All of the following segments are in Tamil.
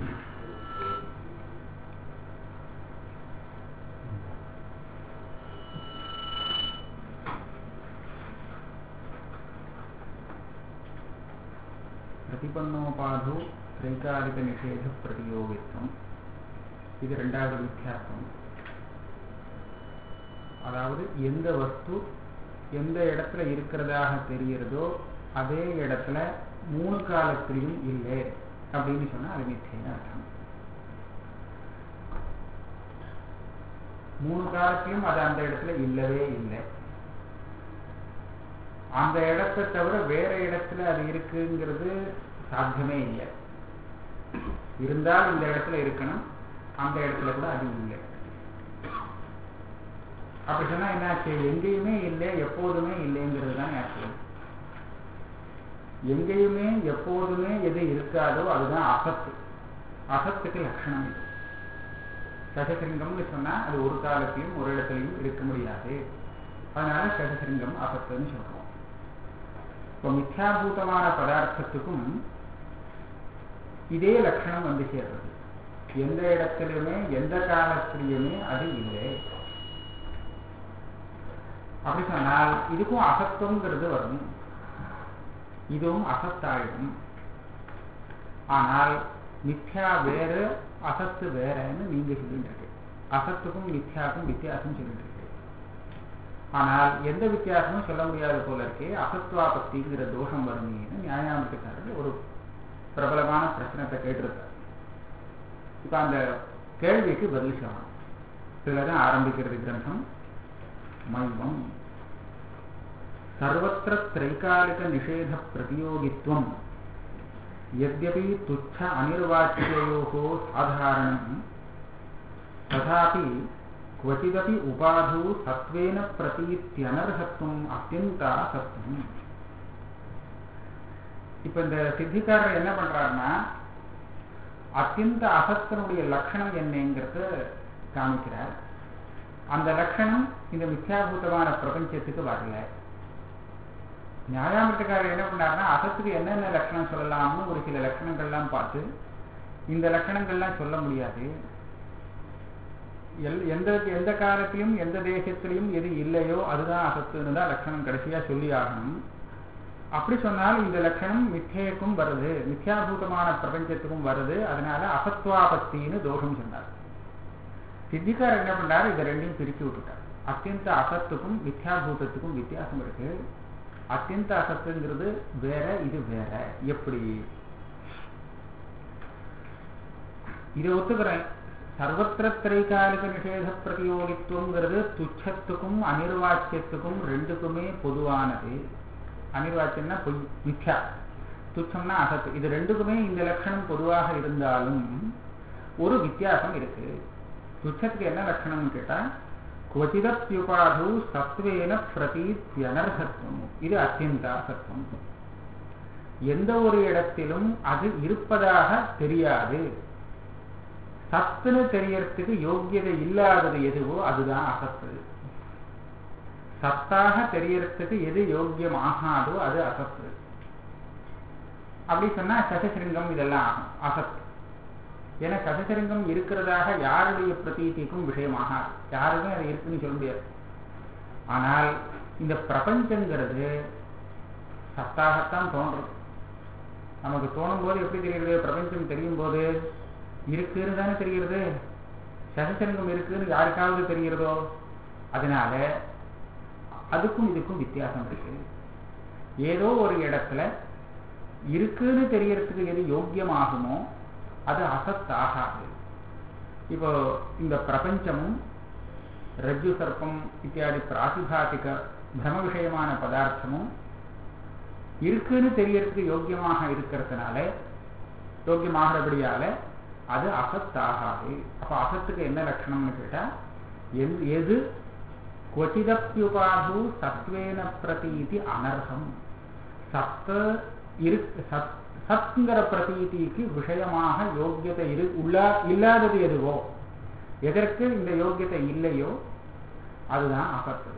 பிரதிபன்னோபாதோ திரைகாலிக நிஷேத பிரதியோகித்துவம் இது ரெண்டாவது வித்தியாசம் அதாவது எந்த வஸ்து எந்த இடத்துல இருக்கிறதாக தெரிகிறதோ அதே இடத்துல மூணு காலத்திலையும் இல்லை அப்படின்னு சொன்னா அது மித்தியன்னு அர்த்தம் மூணு காலத்திலும் அது அந்த இடத்துல இல்லவே இல்லை அந்த இடத்தை தவிர வேற இடத்துல அது இருக்குங்கிறது சாத்தியமே இல்லை இருந்தால் இந்த இடத்துல இருக்கணும் அந்த இடத்துல கூட அது இல்லை அப்படி சொன்னா என்னாச்சு எங்கேயுமே இல்லை எப்போதுமே இல்லைங்கிறது தான் ஆக்சுவல் எங்கேயுமே எப்போதுமே எது இருக்காதோ அதுதான் அசத்து அசத்துக்கு லட்சணம் இது சகசிருங்கம்னு சொன்னா அது ஒரு காலத்திலும் ஒரு இடத்துலையும் இருக்க முடியாது அதனால சகசிருங்கம் அசத்துன்னு சொல்றோம் இப்போ மித்யாபூதமான பதார்த்தத்துக்கும் இதே லட்சணம் வந்து சேர்றது எந்த இடத்திலுமே எந்த காலத்திலையுமே அது இல்லை அப்படி சொன்னால் இதுக்கும் அசத்துவங்கிறது வரும் இதுவும் அசத்தாயிடும் ஆனால் மித்யா வேறு அசத்து வேறன்னு நீங்க சொல்லிட்டு இருக்கு அசத்துக்கும் மித்யாவுக்கும் வித்தியாசம் சொல்லிட்டு இருக்கு ஆனால் எந்த வித்தியாசமும் சொல்ல முடியாத போல இருக்கே அசத்வாபத்திங்கிற தோஷம் வருமேன்னு நியாயாமத்துக்காரர் ஒரு பிரபலமான பிரச்சனத்தை கேட்டிருக்கார் இப்ப அந்த கேள்விக்கு பதில் சொல்லணும் இதுலதான் ஆரம்பிக்கிறது கிரந்தம் மைவம் सर्वत्र त्रैकालिकनिषेधप्रतियोगित्वं यद्यपि तुच्छ अनिर्वाच्ययोः साधारणं तथापि क्वचिदपि उपाधौ सत्त्वेन प्रतीत्यनर्हत्वम् अत्यन्तासत्वम् இப்ப இந்த சித்திக்காரர் என்ன பண்றாருன்னா அத்தியந்த அசத்தனுடைய லட்சணம் என்னங்கிறத காமிக்கிறார் அந்த லட்சணம் இந்த மித்யாபூதமான பிரபஞ்சத்துக்கு வரல நியாயாமத்துக்காரர் என்ன பண்ணாருன்னா அசத்துக்கு என்னென்ன லட்சணம் சொல்லலாம்னு ஒரு சில லட்சணங்கள்லாம் பார்த்து இந்த லட்சணங்கள்லாம் சொல்ல முடியாது எல் எந்த எந்த காலத்திலும் எந்த தேசத்திலையும் எது இல்லையோ அதுதான் அசத்துன்னு தான் லட்சணம் கடைசியா சொல்லி ஆகணும் அப்படி சொன்னால் இந்த லட்சணம் மித்தியக்கும் வருது மித்யாபூதமான பிரபஞ்சத்துக்கும் வருது அதனால அசத்வாபத்தின்னு தோஷம் சொன்னார் சித்திக்காரர் என்ன பண்ணாரு இதை ரெண்டையும் பிரிச்சு விட்டுட்டார் அத்தியந்த அசத்துக்கும் மித்யாபூதத்துக்கும் வித்தியாசம் இருக்கு அத்தியந்த அசத்துங்கிறது வேற இது வேற எப்படி இதை ஒத்துக்கிறேன் சர்வத்திர திரைகாலிக நிஷேத பிரதியோகித்துவங்கிறது துச்சத்துக்கும் அனிர்வாச்சியத்துக்கும் ரெண்டுக்குமே பொதுவானது அனிர்வாச்சியம்னா பொய் மித்யா துச்சம்னா அசத்து இது ரெண்டுக்குமே இந்த லட்சணம் பொதுவாக இருந்தாலும் ஒரு வித்தியாசம் இருக்கு துச்சத்துக்கு என்ன லட்சணம்னு கேட்டா குவச்சிதத்யுபாது சத்வேன பிரதீத்யனர்ஹத்துவம் இது அத்தியந்தா சத்துவம் எந்த ஒரு இடத்திலும் அது இருப்பதாக தெரியாது சத்துன்னு தெரியறதுக்கு யோக்கியதை இல்லாதது எதுவோ அதுதான் அசத்து சத்தாக தெரியறதுக்கு எது யோக்கியம் ஆகாதோ அது அசத்து அப்படி சொன்னா சசசிருங்கம் இதெல்லாம் ஆகும் அசத்து ஏன்னா சசசிருங்கம் இருக்கிறதாக யாருடைய பிரதீதிக்கும் விஷயமாகாது யாருமே அது இருக்குன்னு சொல்ல முடியாது ஆனால் இந்த பிரபஞ்சங்கிறது சத்தாகத்தான் தோன்றும் நமக்கு தோணும் போது எப்படி தெரிகிறது பிரபஞ்சம் தெரியும் போது இருக்குன்னு தானே தெரிகிறது சசசிருங்கம் இருக்குன்னு யாருக்காவது தெரிகிறதோ அதனால அதுக்கும் இதுக்கும் வித்தியாசம் இருக்கு ஏதோ ஒரு இடத்துல இருக்குன்னு தெரியறதுக்கு எது யோக்கியமாகுமோ அது அசத்தாகாது இப்போ இந்த பிரபஞ்சமும் ரஜ்ஜு சர்ப்பம் இத்தியாதி பிராதிபாதிக பிரம விஷயமான பதார்த்தமும் இருக்குன்னு தெரியறதுக்கு யோக்கியமாக இருக்கிறதுனால யோக்கியமாகிறபடியால அது அசத்தாகாது அப்ப அசத்துக்கு என்ன லட்சணம்னு கேட்டா எது கொச்சிதப்பியுபாது சத்வேன பிரதீதி அனர்ஹம் சத்த இரு சத் சத்ங்கிற பிரதீதிக்கு விஷயமாக யோக்கியத்தை இரு உள்ளா இல்லாதது எதுவோ எதற்கு இந்த யோக்கியத்தை இல்லையோ அதுதான் அசத்தது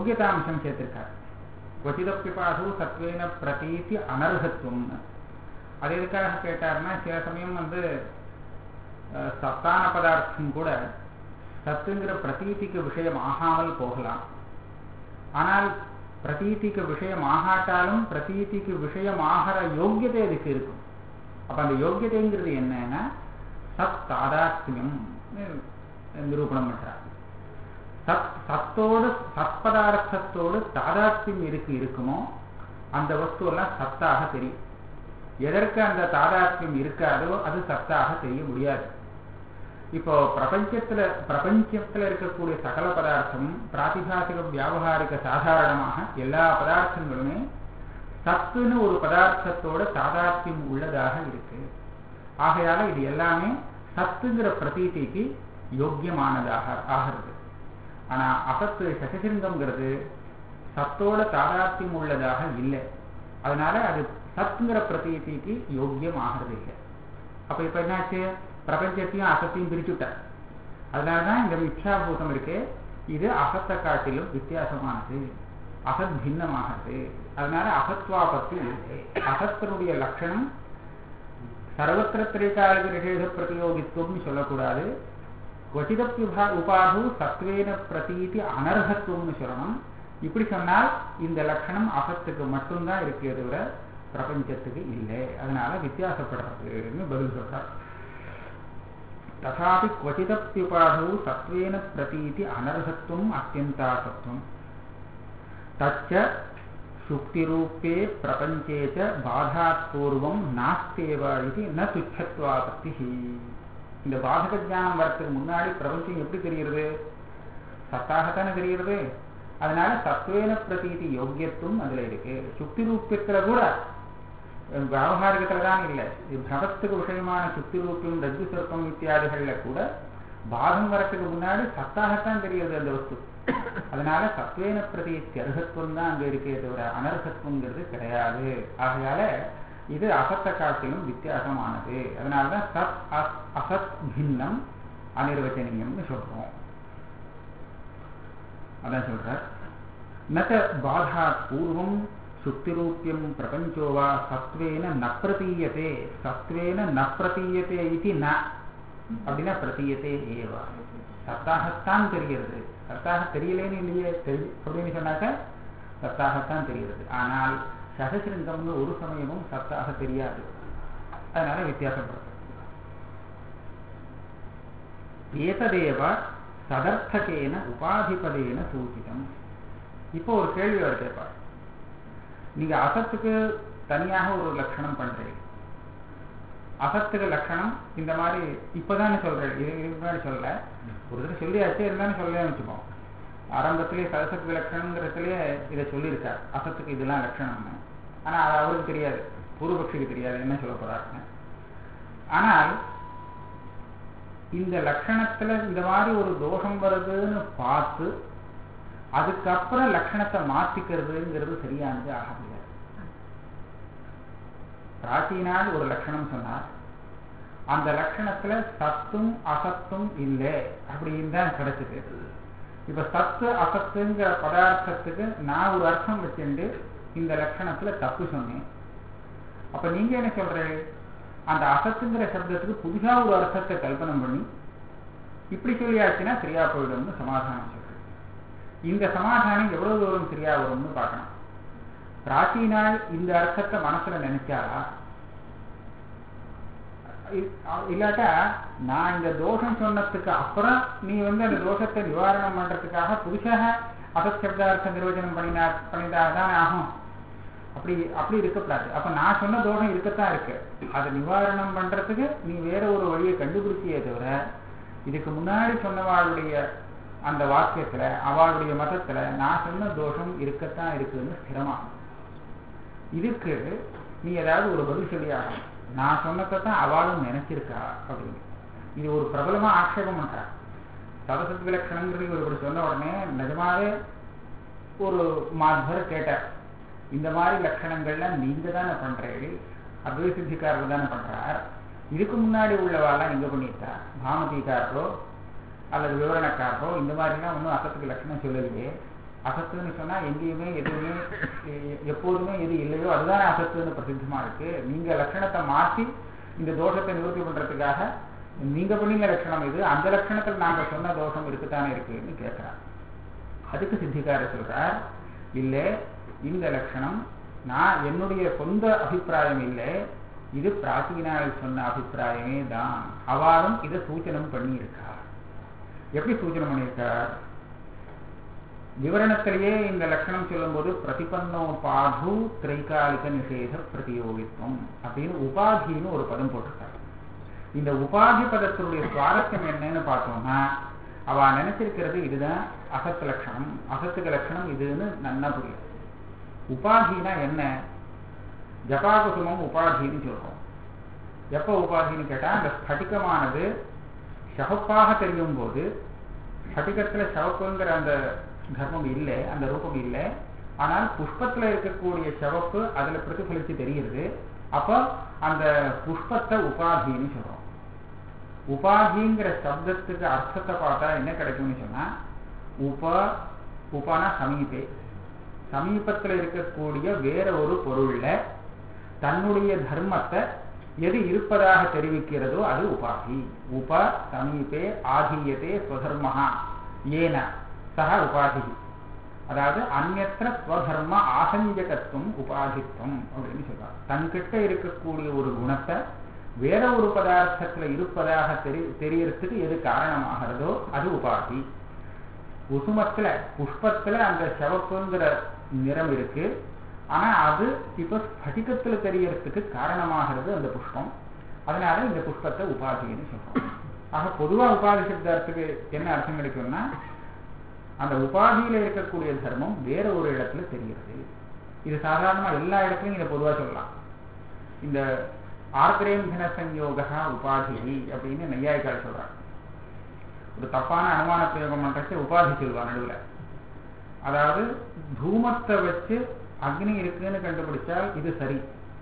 யோக்கியதாம்சம் சேர்த்திருக்கார் கொச்சிதப்பிபாது சத்வேன பிரதீதி அனர்ஹத்துவம் அது எதுக்காக கேட்டாருன்னா சில சமயம் வந்து அஹ், சத்தான பதார்த்தம் கூட சத்துங்கிற பிரதீதிக்கு விஷயம் ஆகாமல் போகலாம் ஆனால் பிரதீதிக்கு விஷயம் ஆகாட்டாலும் பிரதீதிக்கு விஷயம் ஆகிற யோக்கியதை அதுக்கு இருக்கும் அப்ப அந்த யோக்கியதைங்கிறது என்னன்னா சத் தாதாத்மியம் நிரூபணம் பண்றார் சத் சத்தோடு சத்பதார்த்தத்தோடு தாதாத்மியம் இருக்கு இருக்குமோ அந்த வஸ்து எல்லாம் சத்தாக தெரியும் எதற்கு அந்த தாதாத்மியம் இருக்காதோ அது சத்தாக தெரிய முடியாது இப்போ பிரபஞ்சத்துல பிரபஞ்சத்துல இருக்கக்கூடிய சகல பதார்த்தமும் பிராதிபாசிக வியாபகாரிக சாதாரணமாக எல்லா பதார்த்தங்களுமே சத்துன்னு ஒரு பதார்த்தத்தோட தாதாத்மியம் உள்ளதாக இருக்கு ஆகையால இது எல்லாமே சத்துங்கிற பிரதீதிக்கு யோக்கியமானதாக ஆகிறது ஆனா அசத்து சசசிருங்கம்ங்கிறது சத்தோட தாதாத்மியம் உள்ளதாக இல்லை அதனால அது சத்துங்கிற பிரதீதிக்கு யோக்கியம் ஆகிறது இல்லை அப்ப இப்ப என்னாச்சு பிரபஞ்சத்தையும் அசத்தையும் பிரிச்சுட்டார் அதனாலதான் இந்த மித்யாபூதம் இருக்கு இது அசத்தை காட்டிலும் வித்தியாசமானது அசத் பின்னமானது அதனால அசத்வாபத்து அசத்தினுடைய லட்சணம் சர்வத்திர திரைகாலிக நிஷேத பிரதியோகித்துவம்னு சொல்லக்கூடாது கொச்சிதப்யுபா உபாது சத்வேன பிரதீதி அனர்ஹத்துவம்னு சொல்லணும் இப்படி சொன்னால் இந்த லட்சணம் அசத்துக்கு மட்டும்தான் இருக்கே தவிர பிரபஞ்சத்துக்கு இல்லை அதனால வித்தியாசப்படுறதுன்னு பதில் சொல்றார் ததாபி क्वचिदप्युपाधौ सत्त्वेन प्रतीति अनर्हत्वम् अत्यन्तासत्वम् तच्च சுக்திரூபே பிரபஞ்சே ச பாதாத் பூர்வம் நாஸ்தேவ இது ந துச்சத்வாபத்தி இந்த பாதக ஞானம் வரத்துக்கு முன்னாடி பிரபஞ்சம் எப்படி தெரிகிறது சத்தாகத்தானே தெரிகிறது அதனால சத்வேன பிரதீதி யோக்கியத்துவம் அதுல இருக்கு சுக்தி ரூபியத்துல கூட வியாபகாரிகத்துல தான் இல்லை பிரபத்துக்கு விஷயமான சுத்தி ரூபியம் ரஜ்ஜு சொற்பம் இத்தியாதிகள்ல கூட பாதம் வரத்துக்கு முன்னாடி சத்தாகத்தான் தெரிகிறது அந்த வஸ்து அதனால சத்வேன பிரதீத்தி அருகத்துவம் தான் அங்க இருக்கே தவிர அனர்ஹத்துவங்கிறது கிடையாது ஆகையால இது அசத்தை காட்டிலும் வித்தியாசமானது அதனாலதான் சத் அஸ் அசத் பின்னம் அனிர்வச்சனீயம்னு சொல்றோம் அதான் சொல்றார் நச்ச பாதாத் பூர்வம் சுக்திரூபியம் பிரபஞ்சோ வா சத்வேன ந பிரதீயத்தே சத்வேன ந பிரதீயத்தே இது ந அப்படின்னா பிரதீயத்தே ஏவா சத்தாகத்தான் தெரிகிறது சத்தாக தெரியலேன்னு இல்லையே தெரி அப்படின்னு சொன்னாக்க சத்தாகத்தான் தெரிகிறது ஆனால் சகசிருங்கம்னு ஒரு சமயமும் சத்தாக தெரியாது அதனால வித்தியாசப்படுறது ஏததேவ சதர்த்தகேன உபாதிபதேன சூச்சிதம் இப்போ ஒரு கேள்வி அவர் கேட்பார் நீங்க அசத்துக்கு தனியாக ஒரு லட்சணம் பண்றீங்க அசத்துக்கு லட்சணம் இந்த மாதிரி இப்பதானே சொல்றேன் இது இதுக்கு முன்னாடி சொல்லல ஒரு தடவை சொல்லியாச்சு இருந்தாலும் சொல்லலன்னு வச்சுப்போம் ஆரம்பத்திலே சதசத்துக்கு லட்சணங்கிறதுலயே இதை சொல்லியிருக்கார் அசத்துக்கு இதெல்லாம் லட்சணம்னு ஆனா அது அவருக்கு தெரியாது பூர்வபக்ஷிக்கு தெரியாது என்ன சொல்ல போறாருன்னு ஆனால் இந்த லட்சணத்துல இந்த மாதிரி ஒரு தோஷம் வருதுன்னு பார்த்து அதுக்கப்புறம் லட்சணத்தை மாத்திக்கிறதுங்கிறது சரியானது ஆக முடியாது பிராச்சீனால் ஒரு லட்சணம் சொன்னார் அந்த லட்சணத்துல சத்தும் அசத்தும் இல்லை அப்படின்னு தான் கிடைச்சது இப்ப சத்து அசத்துங்கிற பதார்த்தத்துக்கு நான் ஒரு அர்த்தம் வச்சுண்டு இந்த லட்சணத்துல தப்பு சொன்னேன் அப்ப நீங்க என்ன சொல்றீங்க அந்த அசத்துங்கிற சப்தத்துக்கு புதுசா ஒரு அர்த்தத்தை கல்பனை பண்ணி இப்படி சொல்லியாச்சுன்னா சரியா போயிடும்னு சமாதானம் சொல்றேன் இந்த சமாதானம் எவ்வளவு தூரம் சரியா வரும்னு பார்க்கணும் பிராச்சீனால் இந்த அர்த்தத்தை மனசுல நினைச்சாரா இல்லாட்டா நான் இந்த தோஷம் சொன்னதுக்கு அப்புறம் நீ வந்து அந்த தோஷத்தை நிவாரணம் பண்றதுக்காக புதுசாக அசப்தார்த்த நிர்வச்சனம் பண்ணினா பண்ணிட்டாதான் ஆகும் அப்படி அப்படி இருக்கக்கூடாது அப்ப நான் சொன்ன தோஷம் இருக்கத்தான் இருக்கு அதை நிவாரணம் பண்றதுக்கு நீ வேற ஒரு வழியை கண்டுபிடிச்சியே தவிர இதுக்கு முன்னாடி சொன்னவாளுடைய அந்த வாக்கியத்துல அவளுடைய மதத்துல நான் சொன்ன தோஷம் இருக்கத்தான் இருக்குன்னு ஸ்திரமாகும் இதுக்கு நீ ஏதாவது ஒரு பதில் சொல்லியாகணும் நான் சொன்னதை தான் அவளும் நினைச்சிருக்கா அப்படின்னு இது ஒரு பிரபலமா ஆட்சேபம் பண்றா சதசத் விலட்சணங்கிறது இவர் இப்படி சொன்ன உடனே நிஜமாவே ஒரு மாதவர் கேட்டார் இந்த மாதிரி லட்சணங்கள்லாம் நீங்க தானே பண்றீங்க அத்வை சித்திக்காரர் தானே பண்றார் இதுக்கு முன்னாடி உள்ளவாலாம் எங்க பண்ணிட்டா பாமதிக்காரரோ அல்லது விவரணக்காரரோ இந்த மாதிரிலாம் ஒன்றும் அசத்துக்கு லட்சணம் சொல்லலையே அசத்துன்னு சொன்னா எங்கேயுமே எதுவுமே எ- எப்போதுமே எது இல்லையோ அதுதானே அசத்துன்னு பிரசித்தமா இருக்கு நீங்க லட்சணத்தை மாற்றி இந்த தோஷத்தை நிவர்த்தி பண்றதுக்காக நீங்க பண்ணின லட்சணம் இது அந்த லட்சணத்தில் நாங்க சொன்ன தோஷம் இருக்குத்தானே இருக்குன்னு கேட்கிறார் அதுக்கு சித்திகாரர் சொல்றார் இல்ல இந்த லட்சணம் நான் என்னுடைய சொந்த அபிப்பிராயம் இல்லை இது பிராச்சீனால் சொன்ன அபிப்பிராயமே தான் அவளும் இதை சூச்சனம் பண்ணியிருக்கார் எப்படி சூச்சனம் பண்ணியிருக்கார் விவரணத்திலேயே இந்த லட்சணம் சொல்லும்போது பிரதிபன்னோ பாது திரைகாலிக நிஷேத பிரதியோகித்துவம் அப்படின்னு உபாதின்னு ஒரு பதம் போட்டிருக்காரு இந்த உபாதி பதத்தினுடைய சுவாரஸ்யம் என்னன்னு பார்த்தோம்னா அவ நினைச்சிருக்கிறது இதுதான் அசத்து லட்சணம் அசத்துக்கு லட்சணம் இதுன்னு நன்னா புரியும் உபாதினா என்ன ஜபாகுசுமம் உபாதின்னு சொல்றோம் எப்ப உபாதின்னு கேட்டா அந்த ஸ்படிகமானது சகப்பாக தெரியும் போது ஸ்படிகத்துல சவப்புங்கிற அந்த தர்மம் இல்லை அந்த ரூபம் இல்லை ஆனால் புஷ்பத்துல இருக்கக்கூடிய சிவப்பு அதுல பிரதிபலிச்சு தெரிகிறது அப்ப அந்த புஷ்பத்தை உபாதின்னு சொல்றோம் உபாதிங்கிற சப்தத்துக்கு அர்த்தத்தை பார்த்தா என்ன கிடைக்கும்னு சொன்னா உப உபானா சமீபே சமீபத்துல இருக்கக்கூடிய வேற ஒரு பொருள்ல தன்னுடைய தர்மத்தை எது இருப்பதாக தெரிவிக்கிறதோ அது உபாதி உப சமீபே ஆதீயத்தே ஸ்வதர்மஹா ஏன சக உபாதி அதாவது அந்நத்திர ஸ்வதர்ம ஆசஞ்சகத்துவம் உபாதித்துவம் அப்படின்னு சொல்றாங்க தன்கிட்ட இருக்கக்கூடிய ஒரு குணத்தை வேற ஒரு பதார்த்தத்துல இருப்பதாக தெரி தெரியறதுக்கு எது காரணமாகிறதோ அது உபாதி குசுமத்துல புஷ்பத்துல அந்த சிவப்புங்கிற நிறம் இருக்கு ஆனா அது இப்ப ஸ்படிகத்துல தெரியறதுக்கு காரணமாகிறது அந்த புஷ்பம் அதனால இந்த புஷ்பத்தை உபாதின்னு சொல்றோம் ஆக பொதுவா உபாதி சப்தத்துக்கு என்ன அர்த்தம் கிடைக்கும்னா அந்த உபாதியில இருக்கக்கூடிய தர்மம் வேற ஒரு இடத்துல தெரிகிறது இது சாதாரணமா எல்லா இடத்துலயும் இதை பொதுவா சொல்லலாம் இந்த ஆர்திரேந்தின சஞ்சோக உபாதி அப்படின்னு நையாய்க்கால் சொல்றாங்க ஒரு தப்பான அனுமான பிரயோகம் பண்றச்சு உபாதி சொல்வா நடுவுல அதாவது தூமத்தை வச்சு அக்னி இருக்குன்னு கண்டுபிடிச்சால் இது சரி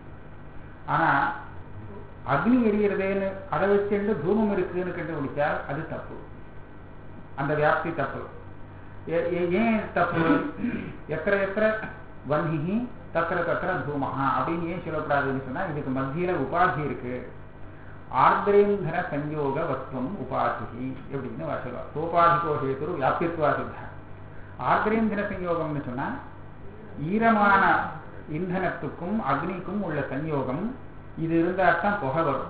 ஆனா அக்னி எரியறதேன்னு அதை வச்சுட்டு தூமம் இருக்குன்னு கண்டுபிடிச்சால் அது தப்பு அந்த வியாப்தி தப்பு ஏ- ஏ- ஏன் தப்பு எத்திர எத்திர வன்ஹி தத்திர தத்திர தூமஹா அப்படின்னு ஏன் சொல்லக்கூடாதுன்னு சொன்னா இதுக்கு மத்தியில உபாதி இருக்கு ஆர்திரேந்தர சஞ்சோக வஸ்துவம் உபாதி எப்படின்னு சொல்லுவா சோபாதிகோ ஹேதுரு வியாபித்வா சித்த ஆர்திரேந்திர சஞ்சோகம்னு சொன்னா ஈரமான இந்தனத்துக்கும் அக்னிக்கும் உள்ள சஞ்சோகம் இது இருந்தா தான் புகை வரும்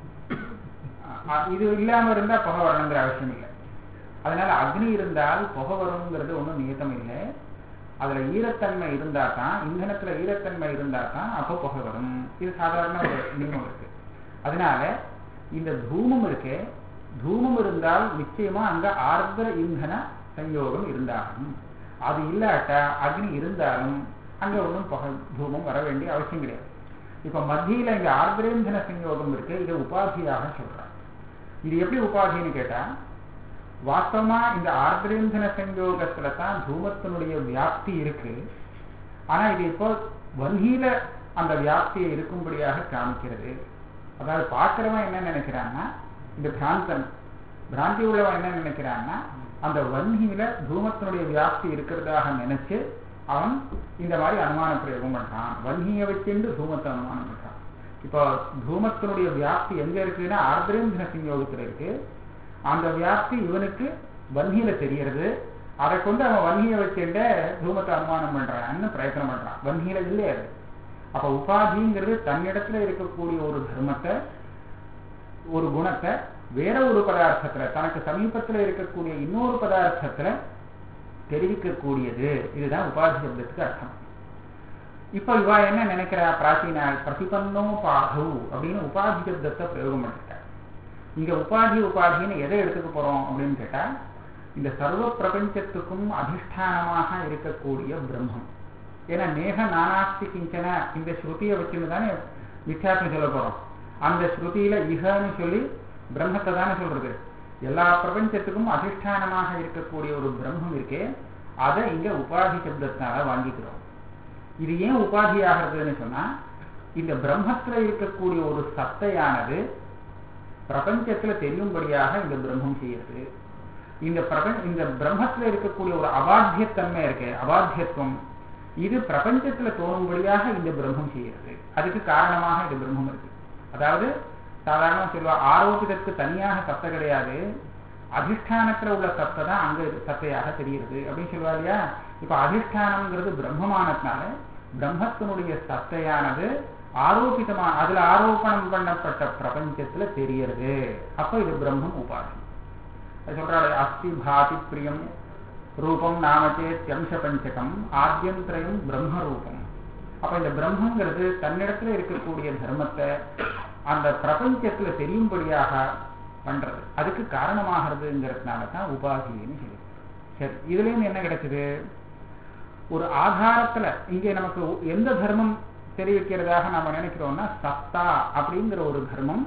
அ- இது இல்லாம இருந்தா புகை வரணுங்கிற அவசியம் இல்லை அதனால அக்னி இருந்தால் புகை வருங்கிறது ஒன்றும் நியத்தம் இல்லை அதுல ஈரத்தன்மை இருந்தா தான் இந்தனத்துல ஈரத்தன்மை இருந்தா தான் அப்போ புகை வரும் இது சாதாரண ஒரு நியமம் இருக்கு அதனால இந்த தூமம் இருக்கே தூமம் இருந்தால் நிச்சயமா அங்க ஆர்திர இந்தன சஞ்சோகம் இருந்தாகும் அது இல்லாட்டா அக்னி இருந்தாலும் அங்க ஒன்றும் புகை தூமம் வர வேண்டிய அவசியம் கிடையாது இப்ப மத்தியில இந்த ஆர்திரேந்தன சஞ்சோகம் இருக்கு இதை உபாதியாக சொல்றாங்க இது எப்படி உபாதின்னு கேட்டா வாஸ்தவமா இந்த ஆர்திரேந்தன சஞ்சோகத்துல தான் தூமத்தினுடைய வியாப்தி இருக்கு ஆனா இது இப்போ வன்கியில அந்த வியாப்தியை இருக்கும்படியாக காமிக்கிறது அதாவது பார்க்கிறவன் என்ன நினைக்கிறான்னா இந்த பிராந்தன் பிராந்தி உள்ளவன் என்ன நினைக்கிறான்னா அந்த வன்கியில தூமத்தினுடைய வியாப்தி இருக்கிறதாக நினைச்சு அவன் இந்த மாதிரி அனுமான பிரயோகம் பண்றான் வன்கியை வச்சுண்டு தூமத்தை அனுமானம் பண்றான் இப்போ தூமத்தினுடைய வியாப்தி எங்க இருக்குன்னா ஆர்திரேந்திர சஞ்சோகத்துல இருக்கு அந்த வியாப்தி இவனுக்கு வன்கியில தெரியறது அதை கொண்டு அவன் வன்கியை வச்சுட்டு தூமத்தை அனுமானம் பண்றான்னு பிரயத்தனம் பண்றான் வன்கியில இல்லையே அது அப்ப உபாதிங்கிறது தன்னிடத்துல இருக்கக்கூடிய ஒரு தர்மத்தை ஒரு குணத்தை வேற ஒரு பதார்த்தத்துல தனக்கு சமீபத்துல இருக்கக்கூடிய இன்னொரு பதார்த்தத்துல தெரிவிக்கக்கூடியது இதுதான் உபாதி சப்தத்துக்கு அர்த்தம் இப்ப இவா என்ன நினைக்கிறா பிராச்சீன பிரதிபன்னோ பாகு அப்படின்னு உபாதி சப்தத்தை பிரயோகம் பண்ணிருக்கா இங்க உபாதி உபாதின்னு எதை எடுத்துக்க போறோம் அப்படின்னு கேட்டா இந்த சர்வ பிரபஞ்சத்துக்கும் அதிஷ்டானமாக இருக்கக்கூடிய பிரம்மம் ஏன்னா நேக நானாஸ்தி கிஞ்சன இந்த ஸ்ருதியை வச்சுன்னு தானே மித்யாத்மம் சொல்ல போறோம் அந்த ஸ்ருதியில இகன்னு சொல்லி பிரம்மத்தை தானே சொல்றது எல்லா பிரபஞ்சத்துக்கும் அதிஷ்டானமாக இருக்கக்கூடிய ஒரு பிரம்மம் இருக்கே அதை இங்க உபாதி சப்தத்தினால வாங்கிக்கிறோம் இது ஏன் உபாதி ஆகிறதுன்னு சொன்னா இந்த பிரம்மத்துல இருக்கக்கூடிய ஒரு சத்தையானது பிரபஞ்சத்துல தெரியும்படியாக இந்த பிரம்மம் செய்யறது இந்த பிரப இந்த பிரம்மத்துல இருக்கக்கூடிய ஒரு அபாத்தியத்தன்மை இருக்கு அபாத்தியத்துவம் இது பிரபஞ்சத்துல தோணும்படியாக இந்த பிரம்மம் செய்கிறது அதுக்கு காரணமாக இந்த பிரம்மம் இருக்கு அதாவது சாதாரணமா சொல்லுவா ஆரோக்கியத்துக்கு தனியாக சத்தை கிடையாது அதிஷ்டானத்துல உள்ள சத்தை தான் அங்க சத்தையாக தெரிகிறது அப்படின்னு சொல்லுவா இல்லையா இப்ப அதிஷ்டானம்ங்கிறது பிரம்மமானதுனால பிரம்மத்தினுடைய சத்தையானது ஆரோபிதமா அதுல ஆரோபணம் பண்ணப்பட்ட பிரபஞ்சத்துல தெரியறது அப்ப இது பிரம்மம் உபாதி அது சொல்றாரு அஸ்தி பாதி பிரியம் ரூபம் நாமச்சே தியம்ச பஞ்சகம் ஆத்தியந்திரயம் பிரம்ம ரூபம் அப்ப இந்த பிரம்மங்கிறது தன்னிடத்துல இருக்கக்கூடிய தர்மத்தை அந்த பிரபஞ்சத்துல தெரியும்படியாக பண்றது அதுக்கு காரணமாகிறதுங்கிறதுனால தான் உபாதின்னு சொல்லி சரி இதுல இருந்து என்ன கிடைச்சது ஒரு ஆதாரத்துல இங்கே நமக்கு எந்த தர்மம் தெரிவிக்கிறதாக நாம நினைக்கிறோம்னா சத்தா அப்படிங்கிற ஒரு தர்மம்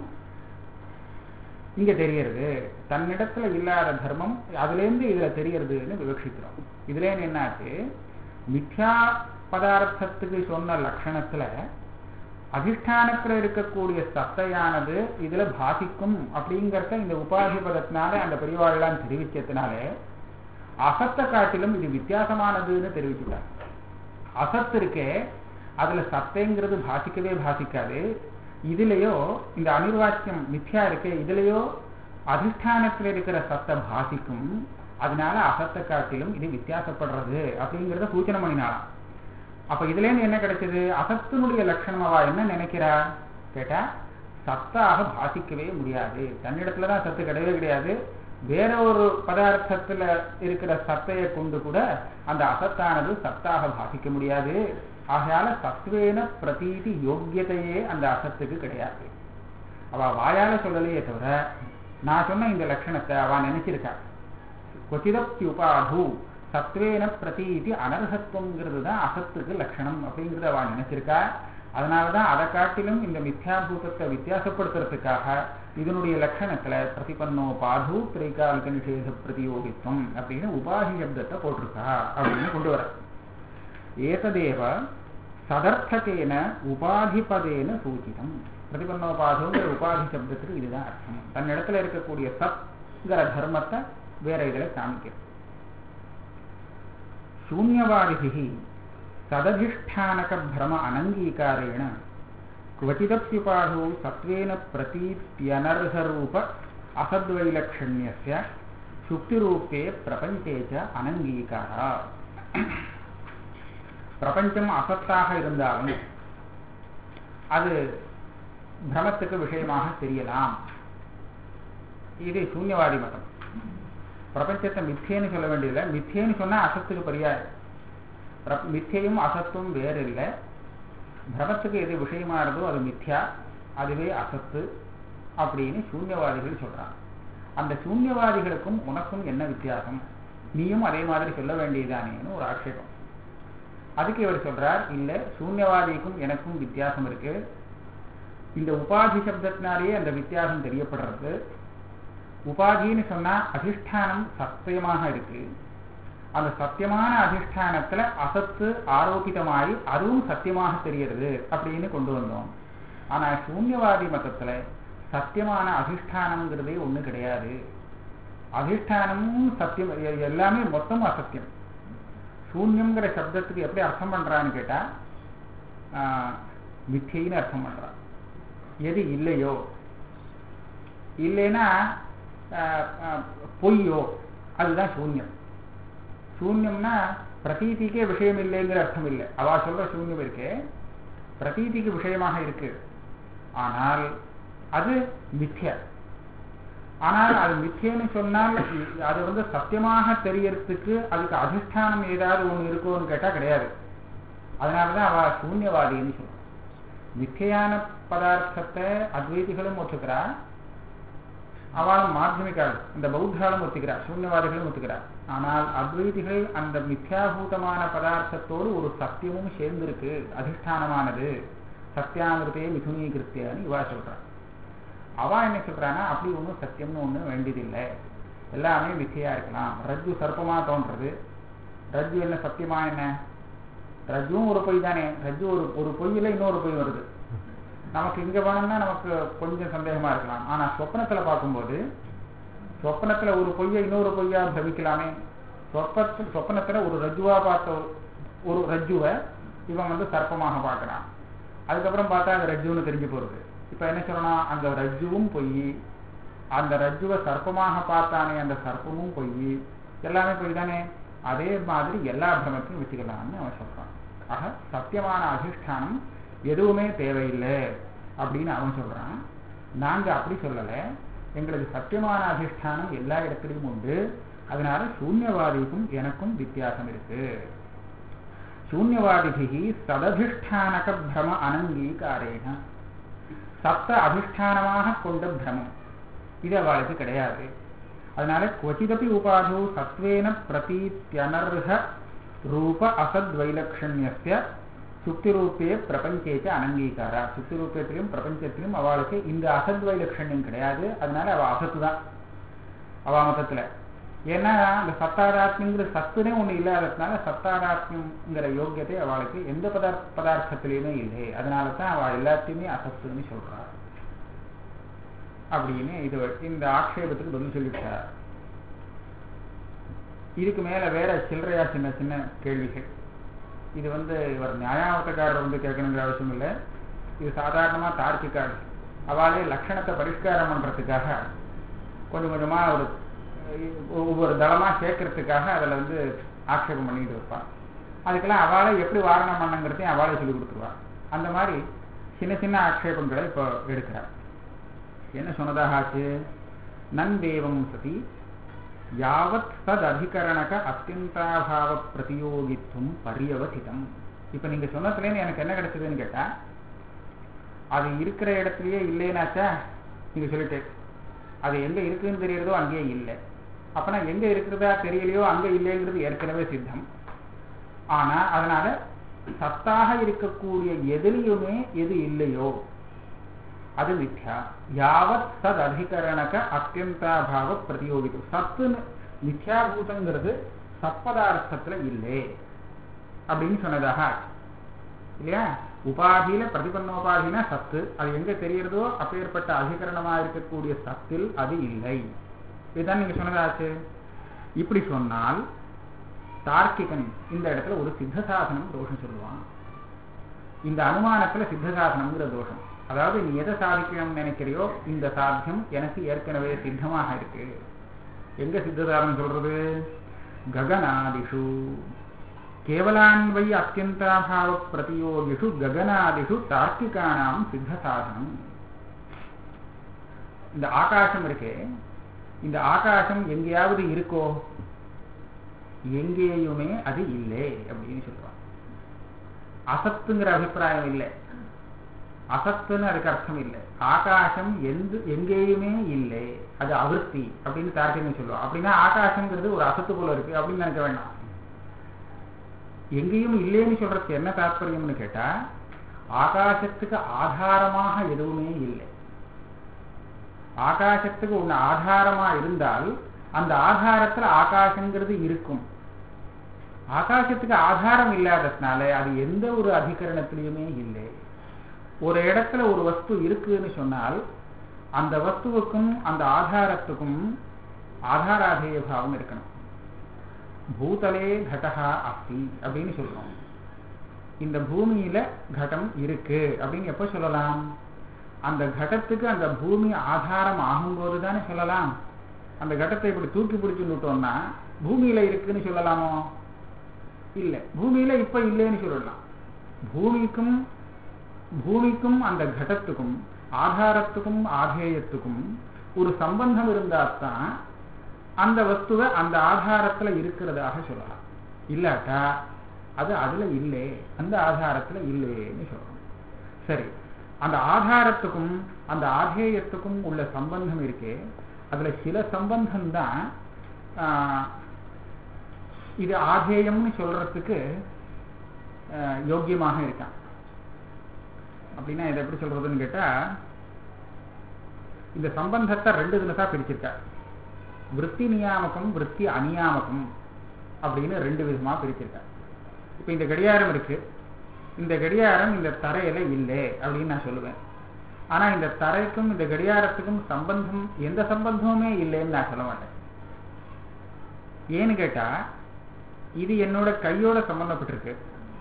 இங்க தெரியறது தன்னிடத்துல இல்லாத தர்மம் அதுல இருந்து இதுல தெரியறதுன்னு விவக்ஷிக்கிறோம் இதுல இருந்து என்னாச்சு மித்யா பதார்த்தத்துக்கு சொன்ன லட்சணத்துல அதிஷ்டானத்துல இருக்கக்கூடிய சத்தையானது இதுல பாதிக்கும் அப்படிங்கறத இந்த உபாதி பதத்தினால அந்த பெரியவாள்லாம் தெரிவிச்சதுனால அசத்தை காட்டிலும் இது வித்தியாசமானதுன்னு தெரிவிச்சுட்டாங்க அசத்து இருக்கே அதுல சத்தைங்கிறது பாசிக்கவே பாசிக்காது இதுலயோ இந்த அனிர்வாச்சியம் மித்யா இருக்கே இதுலயோ அதிஷ்டானத்துல இருக்கிற சத்தை பாசிக்கும் அதனால அசத்தை காட்டிலும் இது வித்தியாசப்படுறது அப்படிங்கிறத சூச்சனை பண்ணினாலாம் அப்ப இதுல இருந்து என்ன கிடைச்சது அசத்தினுடைய லட்சணம் அவ என்ன நினைக்கிறா கேட்டா சத்தாக பாசிக்கவே முடியாது தன்னிடத்துலதான் சத்து கிடையவே கிடையாது வேற ஒரு பதார்த்தத்துல இருக்கிற சத்தையை கொண்டு கூட அந்த அசத்தானது சத்தாக பாசிக்க முடியாது ஆகையால சத்வேன பிரதீதி யோக்கியத்தையே அந்த அசத்துக்கு கிடையாது அவ வாயால சொல்லலையே தவிர நான் சொன்ன இந்த லட்சணத்தை அவ நினைச்சிருக்கா கொச்சிதப்யுபாது சத்வேன பிரதீதி அனர்ஹத்துவங்கிறது தான் அசத்துக்கு லட்சணம் அப்படிங்கிறத அவ நினைச்சிருக்கா அதனாலதான் அதை காட்டிலும் இந்த மித்யாபூதத்தை வித்தியாசப்படுத்துறதுக்காக இதனுடைய லட்சணத்துல பிரதிபன்னோ பாது திரைகாலிக நிஷேத பிரதியோகித்துவம் அப்படின்னு உபாதி சப்தத்தை போட்டிருக்கா அப்படின்னு கொண்டு வர ஏததேவ சதர்த்தகேன உபாதிபதேன சூச்சிதம் பிரதிபன்னோபாதுங்கிற உபாதி சப்தத்துக்கு இதுதான் அர்த்தம் தன்னிடத்துல இருக்கக்கூடிய சத்ங்கிற தர்மத்தை வேற இதுல காமிக்கிறது शून्यवादिभिः सदधिष्ठानकभ्रम अनङ्गीकारेण क्वचिदप्युपाधौ सत्त्वेन प्रतीत्यनर्हरूप असद्वैलक्षण्यस्य சுக்திரூபே பிரபஞ்சே ச அனங்கீகாரா பிரபஞ்சம் அசத்தாக இருந்தாலும் அது பிரமத்துக்கு விஷயமாக தெரியலாம் இது சூன்யவாதி மதம் பிரபஞ்சத்தை மித்தியன்னு சொல்ல வேண்டியதில்லை மித்தியன்னு சொன்னா அசத்துக்கு பரியாயம் மித்தியையும் அசத்தும் வேறு இல்லை பிரமத்துக்கு எது விஷயமா இருந்தோ அது மித்யா அதுவே அசத்து அப்படின்னு சூன்யவாதிகள் சொல்றாங்க அந்த சூன்யவாதிகளுக்கும் உனக்கும் என்ன வித்தியாசம் நீயும் அதே மாதிரி சொல்ல வேண்டியதானேன்னு ஒரு ஆட்சேபம் அதுக்கு இவர் சொல்றார் இல்ல சூன்யவாதிக்கும் எனக்கும் வித்தியாசம் இருக்கு இந்த உபாதி சப்தத்தினாலேயே அந்த வித்தியாசம் தெரியப்படுறது உபாதின்னு சொன்னா அதிஷ்டானம் சத்தியமாக இருக்கு அந்த சத்தியமான அதிஷ்டானத்துல அசத்து ஆரோபிதமாயி அதுவும் சத்தியமாக தெரிகிறது அப்படின்னு கொண்டு வந்தோம் ஆனா சூன்யவாதி மதத்துல சத்தியமான அதிஷ்டானம்ங்கிறதே ஒண்ணு கிடையாது அதிஷ்டானமும் சத்தியம் எல்லாமே மொத்தமும் அசத்தியம் சூன்யம்ங்கிற சப்தத்துக்கு எப்படி அர்த்தம் பண்றான்னு கேட்டா மித்தியின்னு அர்த்தம் பண்றான் எது இல்லையோ இல்லைன்னா பொய்யோ அதுதான் சூன்யம் சூன்யம்னா பிரதீதிக்கே விஷயம் இல்லைங்கிற அர்த்தம் இல்லை அவ சொல்ற சூன்யம் இருக்கு பிரதீதிக்கு விஷயமாக இருக்கு ஆனால் அது மித்யா ஆனால் அது மித்தியன்னு சொன்னால் அது வந்து சத்தியமாக தெரியறதுக்கு அதுக்கு அதிஷ்டானம் ஏதாவது ஒண்ணு இருக்கோன்னு கேட்டா கிடையாது அதனாலதான் அவ சூன்யவாதின்னு சொல்றான் மித்தியான பதார்த்தத்தை அத்வைதிகளும் ஒத்துக்கிறா அவளும் மாத்தியமிக்காள் இந்த பௌத்தாலும் ஒத்துக்கிறார் சூன்யவாதிகளும் ஒத்துக்கிறார் ஆனால் அத்வைதிகள் அந்த மித்யாபூதமான பதார்த்தத்தோடு ஒரு சத்தியமும் சேர்ந்திருக்கு அதிஷ்டானமானது சத்தியாமிருத்தையே மிதுனீகிருத்தியான்னு இவா சொல்றான் அவ என்ன சொல்றான்னா அப்படி ஒன்றும் சத்தியம்னு ஒண்ணு வேண்டியதில்லை எல்லாமே மிச்சையா இருக்கலாம் ரஜ்ஜு சர்ப்பமா தோன்றது ரஜ்ஜு என்ன சத்தியமா என்ன ரஜ்ஜும் ஒரு பொய் தானே ரஜ்ஜு ஒரு ஒரு பொய்யில இன்னொரு பொய் வருது நமக்கு இங்க வேணும்னா நமக்கு கொஞ்சம் சந்தேகமா இருக்கலாம் ஆனா சொப்னத்துல பார்க்கும்போது சொப்பனத்துல ஒரு பொய்யை இன்னொரு பொய்யா பிரமிக்கலாமே சொப்பத்தில் சொப்பனத்துல ஒரு ரஜ்ஜுவா பார்த்த ஒரு- ஒரு ரஜ்ஜுவை இவன் வந்து சர்ப்பமாக பார்க்கறான் அதுக்கப்புறம் பார்த்தா அந்த ரஜ்ஜுன்னு தெரிஞ்சு போறது இப்ப என்ன சொல்லணும் அந்த ரஜ்ஜுவும் பொய் அந்த ரஜ்ஜுவை சர்ப்பமாக பார்த்தானே அந்த சர்ப்பமும் பொய் எல்லாமே பொய் தானே அதே மாதிரி எல்லா பிரமத்தையும் வச்சுக்கலாம்னு அவன் சொல்றான் ஆக சத்தியமான அதிஷ்டானம் எதுவுமே தேவையில்லை அப்படின்னு அவன் சொல்றான் நாங்க அப்படி சொல்லல எங்களுக்கு சத்தியமான அதிஷ்டானம் எல்லா இடத்துலையும் உண்டு அதனால சூன்யவாதிக்கும் எனக்கும் வித்தியாசம் இருக்கு சூன்யவாதிபிகி சததிஷ்டானக பிரம அனங்கீகாரேன சப்த அதிஷ்டானமாக கொண்ட பிரமம் இது அவளுக்கு கிடையாது அதனால கொச்சிதப்பி உபாதோ சத்வேன பிரதீத்யனர்ஹ ரூப அசத்வைலக்ஷண்யஸ்ய சுக்தி ரூபே பிரபஞ்சேச்ச அனங்கீகாரா சுக்தி ரூபத்திலும் பிரபஞ்சத்திலும் அவளுக்கு இந்த அசத்வைலக்ஷண்யம் கிடையாது அதனால அவ அசத்து தான் அவ மொத்தத்துல ஏன்னா அந்த சத்தாராத்மியங்கிற சத்துனே ஒண்ணு இல்லாததுனால சத்தாராத்மியங்கிற யோக்கியத்தை அவளுக்கு எந்த பதார் பதார்த்தத்திலையுமே இல்லை அதனால தான் அவள் எல்லாத்தையுமே அசத்துன்னு சொல்றா அப்படின்னு இது இந்த ஆக்ஷேபத்துக்கு பதில் சொல்லிவிட்டார் இதுக்கு மேல வேற சில்லறையா சின்ன சின்ன கேள்விகள் இது வந்து இவர் நியாயாவத்தக்காரர் வந்து கேட்கணுங்கிற அவசியம் இல்லை இது சாதாரணமா தார்க்கிக்காள் அவளே லட்சணத்தை பரிஷ்காரம் பண்றதுக்காக கொஞ்சம் கொஞ்சமா ஒரு ஒவ்வொரு தளமா சேர்க்கறதுக்காக அதுல வந்து ஆக்ஷேபம் பண்ணிட்டு இருப்பான் அதுக்கெல்லாம் அவளை எப்படி வாரணம் பண்ணுங்கிறதையும் அவளே சொல்லி கொடுத்துருவா அந்த மாதிரி சின்ன சின்ன ஆக்ஷேபங்களை இப்போ எடுக்கிறார் என்ன சொன்னதாக ஆச்சு நந்தேவம் சதி யாவத் தத் அதிகரணக அத்தியந்தாபாவ பிரதியோகித்துவம் பரியவசிதம் இப்ப நீங்க சொன்னதுலேருந்து எனக்கு என்ன கிடைச்சதுன்னு கேட்டா அது இருக்கிற இடத்துலயே இல்லைனாச்சா நீங்க சொல்லிட்டு அது எங்க இருக்குன்னு தெரியறதோ அங்கேயே இல்லை அப்பனா எங்க இருக்கிறதா தெரியலையோ அங்க இல்லைங்கிறது ஏற்கனவே சித்தம் ஆனா அதனால சத்தாக இருக்கக்கூடிய எதுலையுமே எது இல்லையோ அது மித்யா யாவத் சத் அதிகரணக அத்தியந்தாபாவ பிரதியோகித்து சத்துன்னு மித்யாபூதங்கிறது சத்பதார்த்தத்துல இல்லை அப்படின்னு சொன்னதாக ஆச்சு இல்லையா உபாதியில பிரதிபன்னோபாதினா சத்து அது எங்க தெரியறதோ அப்பேற்பட்ட அதிகரணமா இருக்கக்கூடிய சத்தில் அது இல்லை இதுதான் நீங்க சொன்னதாச்சு இப்படி சொன்னால் தார்க்கிகன் இந்த இடத்துல ஒரு சித்த சாதனம் தோஷம் சொல்லுவான் இந்த அனுமானத்துல சித்த சாதனம்ங்கிற தோஷம் அதாவது நீ எதை சாதிக்கணும்னு நினைக்கிறியோ இந்த சாத்தியம் எனக்கு ஏற்கனவே சித்தமாக இருக்கு எங்க சித்த சாதனம் சொல்றது ககனாதிஷு கேவலான்வை அத்தியந்தாபாவ பிரதியோகிஷு ககனாதிஷு தார்க்கிகானாம் சித்த சாதனம் இந்த ஆகாசம் இருக்கே இந்த ஆகாசம் எங்கேயாவது இருக்கோ எங்கேயுமே அது இல்லை அப்படின்னு சொல்லுவாங்க அசத்துங்கிற அபிப்பிராயம் இல்லை அசத்துன்னு அதுக்கு அர்த்தம் இல்லை ஆகாசம் எந்த எங்கேயுமே இல்லை அது அவிர்த்தி அப்படின்னு தார்க்கியம் சொல்லுவோம் அப்படின்னா ஆகாசங்கிறது ஒரு அசத்து போல இருக்கு அப்படின்னு நினைக்க வேண்டாம் எங்கேயும் இல்லைன்னு சொல்றதுக்கு என்ன தாற்பயம்னு கேட்டா ஆகாசத்துக்கு ஆதாரமாக எதுவுமே இல்லை ஆகாசத்துக்கு ஒண்ணு ஆதாரமா இருந்தால் அந்த ஆதாரத்துல ஆகாசங்கிறது இருக்கும் ஆகாசத்துக்கு ஆதாரம் இல்லாததுனால அது எந்த ஒரு அதிகரணத்திலையுமே இல்லை ஒரு இடத்துல ஒரு வஸ்து இருக்குன்னு சொன்னால் அந்த வஸ்துவுக்கும் அந்த ஆதாரத்துக்கும் ஆதாராதேய பாவம் இருக்கணும் பூதலே கடகா அஸ்தி அப்படின்னு சொல்றோம் இந்த பூமியில கடம் இருக்கு அப்படின்னு எப்ப சொல்லலாம் அந்த கடத்துக்கு அந்த பூமி ஆதாரம் ஆகும்போது தானே சொல்லலாம் அந்த கடத்தை இப்படி தூக்கி பிடிச்சு விட்டோம்னா பூமியில இருக்குன்னு சொல்லலாமோ இல்ல பூமியில இப்ப இல்லைன்னு சொல்லலாம் பூமிக்கும் பூமிக்கும் அந்த கடத்துக்கும் ஆதாரத்துக்கும் ஆதேயத்துக்கும் ஒரு சம்பந்தம் இருந்தால்தான் அந்த வஸ்துவை அந்த ஆதாரத்துல இருக்கிறதாக சொல்லலாம் இல்லாட்டா அது அதுல இல்லை அந்த ஆதாரத்துல இல்லைன்னு சொல்லணும் சரி அந்த ஆதாரத்துக்கும் அந்த ஆதேயத்துக்கும் உள்ள சம்பந்தம் இருக்கே அதுல சில சம்பந்தம் தான் இது ஆதேயம்னு சொல்றதுக்கு யோக்கியமாக இருக்கான் அப்படின்னா இதை எப்படி சொல்றதுன்னு கேட்டா இந்த சம்பந்தத்தை ரெண்டு தினசா பிரிச்சிருக்கா விற்பி நியாமகம் விற்பி அநியாமகம் அப்படின்னு ரெண்டு விதமா பிரிச்சிருக்கா இப்ப இந்த கடியாரம் இருக்கு இந்த கடியாரம் இந்த தரையில இல்லை அப்படின்னு நான் சொல்லுவேன் ஆனா இந்த தரைக்கும் இந்த கடியாரத்துக்கும் சம்பந்தம் எந்த சம்பந்தமுமே இல்லைன்னு நான் சொல்ல மாட்டேன் ஏன்னு கேட்டா இது என்னோட கையோட சம்பந்தப்பட்டிருக்கு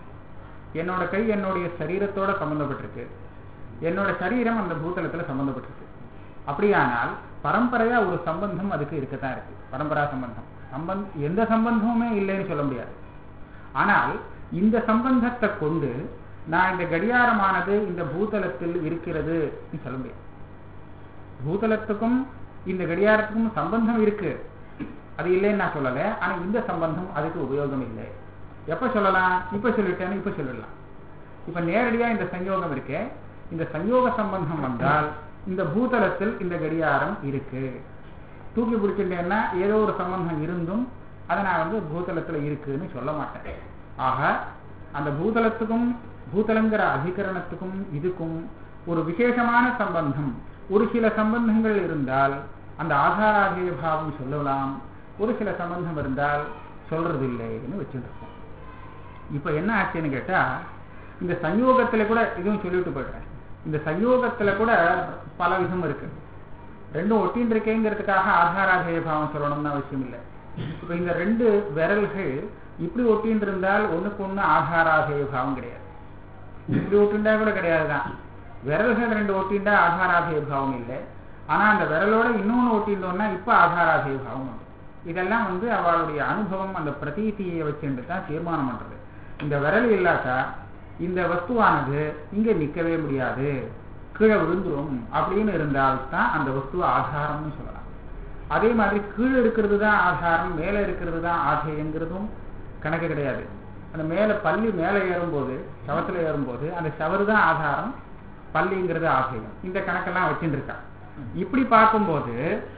என்னோட கை என்னுடைய சரீரத்தோட சம்பந்தப்பட்டிருக்கு என்னோட சரீரம் அந்த பூதலத்துல சம்பந்தப்பட்டிருக்கு அப்படியானால் பரம்பரையா ஒரு சம்பந்தம் அதுக்கு இருக்கத்தான் இருக்கு பரம்பரா சம்பந்தம் சம்பந்தம் எந்த சம்பந்தமுமே இல்லைன்னு சொல்ல முடியாது ஆனால் இந்த சம்பந்தத்தை கொண்டு நான் இந்த கடியாரமானது இந்த பூதலத்தில் இருக்கிறது சொல்ல முடியாது பூதலத்துக்கும் இந்த கடியாரத்துக்கும் சம்பந்தம் இருக்கு அது இல்லைன்னு நான் சொல்லலை ஆனா இந்த சம்பந்தம் அதுக்கு உபயோகம் இல்லை எப்ப சொல்லலாம் இப்ப சொல்லிட்டேன்னு இப்ப சொல்லிடலாம் இப்ப நேரடியா இந்த சஞ்சோகம் இருக்கே இந்த சஞ்சோக சம்பந்தம் வந்தால் இந்த பூதலத்தில் இந்த கடியாரம் இருக்கு தூக்கி பிடிச்சிட்டேன்னா ஏதோ ஒரு சம்பந்தம் இருந்தும் அதை நான் வந்து பூதலத்துல இருக்குன்னு சொல்ல மாட்டேன் ஆக அந்த பூதலத்துக்கும் பூதலங்கிற அதிகரணத்துக்கும் இதுக்கும் ஒரு விசேஷமான சம்பந்தம் ஒரு சில சம்பந்தங்கள் இருந்தால் அந்த ஆதாராதிய பாவம் சொல்லலாம் ஒரு சில சம்பந்தம் இருந்தால் சொல்றது இல்லைன்னு வச்சுட்டு இருக்கோம் இப்ப என்ன ஆச்சுன்னு கேட்டா இந்த சயோகத்துல கூட இதுவும் சொல்லிட்டு போயிடுறேன் இந்த சயோகத்துல கூட பல விதம் இருக்கு ரெண்டும் ஒட்டின்னு இருக்கேங்கிறதுக்காக ஆதாராதேய பாவம் சொல்லணும்னு அவசியம் இல்லை இப்ப இந்த ரெண்டு விரல்கள் இப்படி ஒட்டின்னு இருந்தால் ஒண்ணுக்கு ஒண்ணு ஆதாராதேய பாவம் கிடையாது இப்படி ஒட்டிண்டா கூட கிடையாதுதான் விரல்கள் ரெண்டு ஒட்டிண்டா ஆதாராதேய பாவம் இல்லை ஆனா அந்த விரலோட இன்னொன்னு ஒட்டிட்டோம்னா இப்ப ஆதாராதேய பாவம் உண்டு இதெல்லாம் வந்து அவளுடைய அனுபவம் அந்த பிரதீதியை வச்சுட்டு தான் தீர்மானம் பண்றது இந்த விரல் இல்லாட்டா இந்த வஸ்துவானது இங்க நிக்கவே முடியாது கீழே விழுந்துரும் அப்படின்னு இருந்தால்தான் அந்த வஸ்துவ ஆதாரம்னு சொல்லலாம் அதே மாதிரி கீழே இருக்கிறது தான் ஆதாரம் மேலே இருக்கிறது தான் ஆதேயங்கிறதும் கணக்கு கிடையாது அந்த மேலே பள்ளி மேலே ஏறும்போது சவத்துல ஏறும்போது அந்த சவறு தான் ஆதாரம் பள்ளிங்கிறது ஆதேயம் இந்த கணக்கெல்லாம் வச்சுட்டு இருக்கா இப்படி பார்க்கும்போது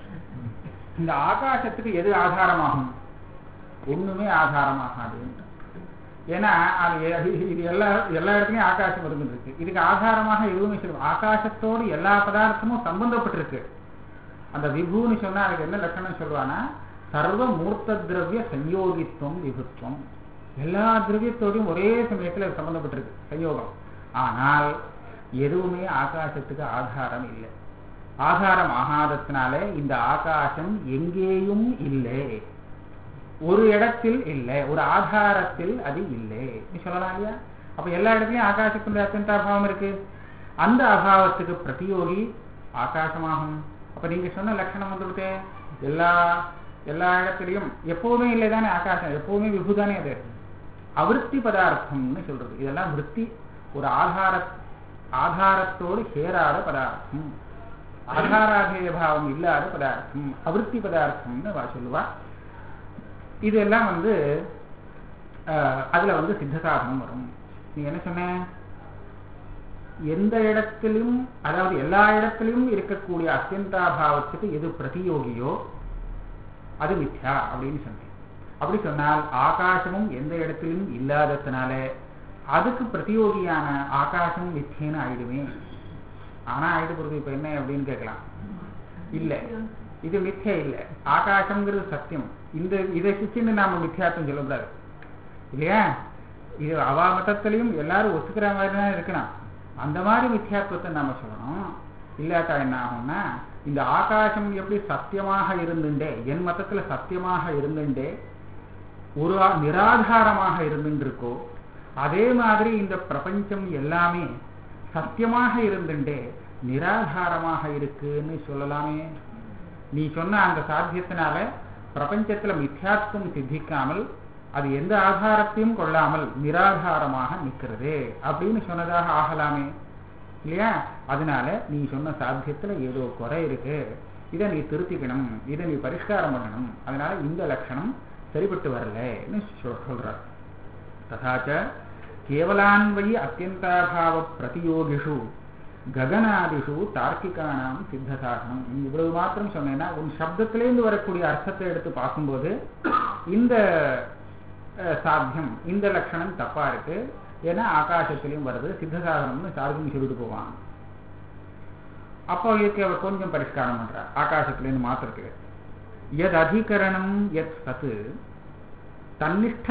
இந்த ஆகாசத்துக்கு எது ஆதாரமாகும் ஒண்ணுமே ஆதாரமாகாது ஏன்னா அது இது எல்லா எல்லா இடத்துலயும் ஆகாசம் இருந்துருக்கு இதுக்கு ஆதாரமாக எதுவுமே சொல்லுவோம் ஆகாசத்தோடு எல்லா பதார்த்தமும் சம்பந்தப்பட்டிருக்கு அந்த விபுன்னு சொன்னா அதுக்கு என்ன லட்சணம் சொல்லுவானா சர்வ மூர்த்த திரவிய சயோகித்துவம் விபுத்துவம் எல்லா திரவியத்தோடையும் ஒரே சமயத்துல சம்பந்தப்பட்டிருக்கு சயோகம் ஆனால் எதுவுமே ஆகாசத்துக்கு ஆதாரம் இல்லை ஆதாரம் ஆகாதத்தினால இந்த ஆகாசம் எங்கேயும் இல்லை ஒரு இடத்தில் இல்லை ஒரு ஆதாரத்தில் அது இல்லை நீ சொல்லலாம் இல்லையா அப்ப எல்லா இடத்துலயும் ஆகாசத்தினுடைய அத்தியந்த அபாவம் இருக்கு அந்த அபாவத்துக்கு பிரதியோகி ஆகாசமாகும் அப்ப நீங்க சொன்ன லட்சணம் வந்துவிட்டு எல்லா எல்லா இடத்துலயும் எப்பவுமே இல்லை தானே ஆகாசம் எப்பவுமே விபுதானே அது அவிருத்தி பதார்த்தம்னு சொல்றது இதெல்லாம் விற்பி ஒரு ஆதார ஆதாரத்தோடு சேராத பதார்த்தம் ஆதாராதேய பாவம் இல்லாத பதார்த்தம் அவிருத்தி பதார்த்தம்னு வா சொல்லுவா இதெல்லாம் வந்து அதுல வந்து சித்த சாதனம் வரும் நீ என்ன சொன்ன எந்த இடத்திலும் அதாவது எல்லா இடத்திலும் இருக்கக்கூடிய அத்தியந்தாபாவத்துக்கு எது பிரதியோகியோ அது மித்யா அப்படின்னு சொன்னேன் அப்படி சொன்னால் ஆகாசமும் எந்த இடத்திலும் இல்லாததுனால அதுக்கு பிரதியோகியான ஆகாசம் மித்தியன்னு ஆயிடுமே ஆனா ஆயிட்டு போறது இப்ப என்ன அப்படின்னு கேட்கலாம் இல்ல இது மித்யா இல்ல ஆகாசம்ங்கிறது சத்தியம் இந்த இதை சுற்றின்னு நாம மித்யாத்தம் சொல்லக்கூடாது இல்லையா இது அவா மதத்திலையும் எல்லாரும் ஒத்துக்கிற மாதிரி தான் இருக்கணும் அந்த மாதிரி மித்யாத்துவத்தை நாம சொல்லணும் இல்லாட்டா என்ன ஆகும்னா இந்த ஆகாசம் எப்படி சத்தியமாக இருந்துட்டே என் மதத்துல சத்தியமாக இருந்துட்டே ஒரு நிராதாரமாக இருந்துருக்கோ அதே மாதிரி இந்த பிரபஞ்சம் எல்லாமே சத்தியமாக இருந்துட்டே நிராதாரமாக இருக்குன்னு சொல்லலாமே நீ சொன்ன அந்த சாத்தியத்தினால பிரபஞ்சத்துல மித்யாத்வம் சித்திக்காமல் அது எந்த ஆதாரத்தையும் கொள்ளாமல் நிராதாரமாக நிற்கிறது அப்படின்னு சொன்னதாக ஆகலாமே இல்லையா அதனால நீ சொன்ன சாத்தியத்துல ஏதோ குறை இருக்கு இதை நீ திருத்திக்கணும் இதை நீ பரிஷ்காரம் பண்ணணும் அதனால இந்த லட்சணம் சரிபட்டு வரலன்னு சொல்றார் ததாச்ச கேவலான்வயி அத்தியந்தாபாவ பிரதியோகிஷு ககனாதிஷு தார்க்கிகானாம் சித்த சாதனம் இவ்வளவு மாத்திரம் சொன்னேன்னா உன் சப்தத்திலேருந்து வரக்கூடிய அர்த்தத்தை எடுத்து பார்க்கும்போது இந்த சாத்தியம் இந்த லட்சணம் தப்பா இருக்கு ஏன்னா ஆகாசத்திலையும் வருது சித்த சாதனம்னு சார்ஜும் சொல்லிட்டு போவான் அப்போ இதுக்கு அவர் கொஞ்சம் பரிஷ்காரம் பண்றார் ஆகாசத்திலேருந்து மாத்திரத்துக்கு எத் அதிகரணம் எத் சத்து தன்னிஷ்ட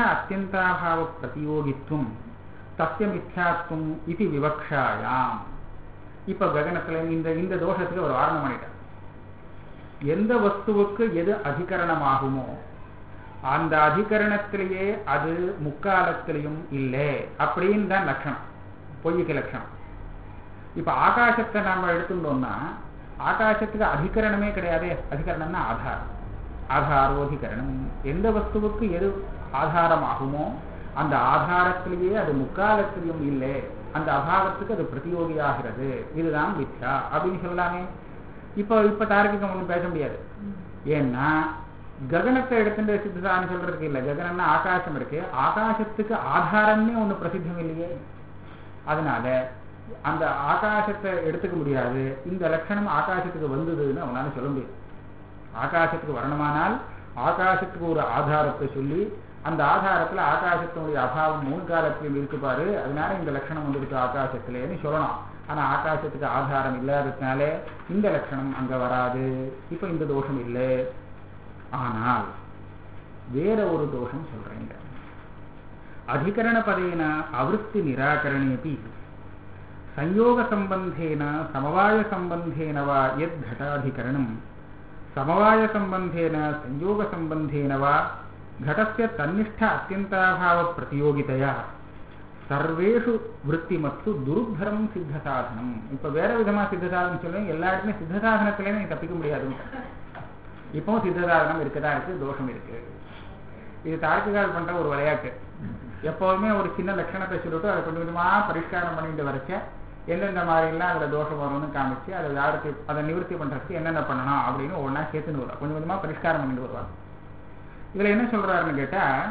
அத்தியந்தாபாவ பிரதியோகித்துவம் தஸ்ய மித்யாத்வம் இது விவக்ஷாயாம் இப்ப ககனத்துல இந்த இந்த தோஷத்துக்கு ஒரு வாரணம் பண்ணிட்டார் எந்த வஸ்துவுக்கு எது அதிகரணமாகுமோ அந்த அதிகரணத்திலேயே அது முக்காலத்திலையும் இல்லை அப்படின்னு தான் லட்சணம் பொய்யுக்கு லட்சணம் இப்ப ஆகாசத்தை நாம எடுத்துட்டோம்னா ஆகாசத்துக்கு அதிகரணமே கிடையாதே அதிகரணம்னா ஆதாரம் ஆதாரோதிகரணம் எந்த வஸ்துவுக்கு எது ஆதாரமாகுமோ அந்த ஆதாரத்திலேயே அது முக்காலத்திலையும் இல்லை அந்த அபாவத்துக்கு அது பிரதியோகியாகிறது இதுதான் மித்யா அப்படின்னு சொல்லலாமே இப்போ இப்ப தார்க்கிகம் ஒன்றும் பேச முடியாது ஏன்னா ககனத்தை எடுத்துட்டு சித்ததான்னு சொல்றதுக்கு இல்லை ககனம்னா ஆகாசம் இருக்கு ஆகாசத்துக்கு ஆதாரம்னே ஒண்ணு பிரசித்தம் இல்லையே அதனால அந்த ஆகாசத்தை எடுத்துக்க முடியாது இந்த லட்சணம் ஆகாசத்துக்கு வந்ததுன்னு அவனால சொல்ல முடியாது ஆகாசத்துக்கு வரணுமானால் ஆகாசத்துக்கு ஒரு ஆதாரத்தை சொல்லி அந்த ஆதாரத்துல ஆகாசத்தினுடைய அபாவம் மூணு காலத்திலும் இருக்கு பாரு அதனால இந்த லட்சணம் வந்துருக்கு ஆகாசத்திலேன்னு சொல்லணும் ஆனா ஆகாசத்துக்கு ஆதாரம் இல்லாததுனால இந்த லட்சணம் அங்க வராது இப்ப இந்த தோஷம் இல்லை ஆனால் வேற ஒரு தோஷம் சொல்றேங்க அதிகரண பதேன அவிருத்தி நிராகரணேபி संयोग संबंधेन समवाय संबंधेन वा यद् घटाधिकरणं समवाय संबंधेन संयोग संबंधेन वा घटस्य तन्निष्ठ अत्यन्ताभाव प्रतियोगितया சர்வேஷு விற்த்திமத்து துருத்தரம் சித்த சாதனம் இப்ப வேற விதமா சித்த சாதனம் சொல்லுவேன் எல்லா இடத்துலயும் சித்த சாதனத்திலே நீ தப்பிக்க முடியாது இப்பவும் சித்த சாதனம் இருக்கதான் இருக்கு தோஷம் இருக்கு இது தார்க்கிகால் பண்ற ஒரு விளையாட்டு எப்பவுமே ஒரு சின்ன லட்சணத்தை சொல்லிட்டு அதை கொஞ்சம் கொஞ்சமா பரிஷ்காரம் பண்ணிட்டு வரைச்ச எந்தெந்த மாதிரிலாம் அதில் தோஷம் வரும்னு காமிச்சு அதை யாருக்கு அதை நிவர்த்தி பண்ணுறதுக்கு என்னென்ன பண்ணணும் அப்படின்னு ஒன்றா சேர்த்துன்னு வருவா கொஞ்சம் கொஞ்சமாக பரிஷ்காரம் பண்ணிட்டு வருவாங்க இதில் என்ன சொல்கிறாருன்னு கேட்டால்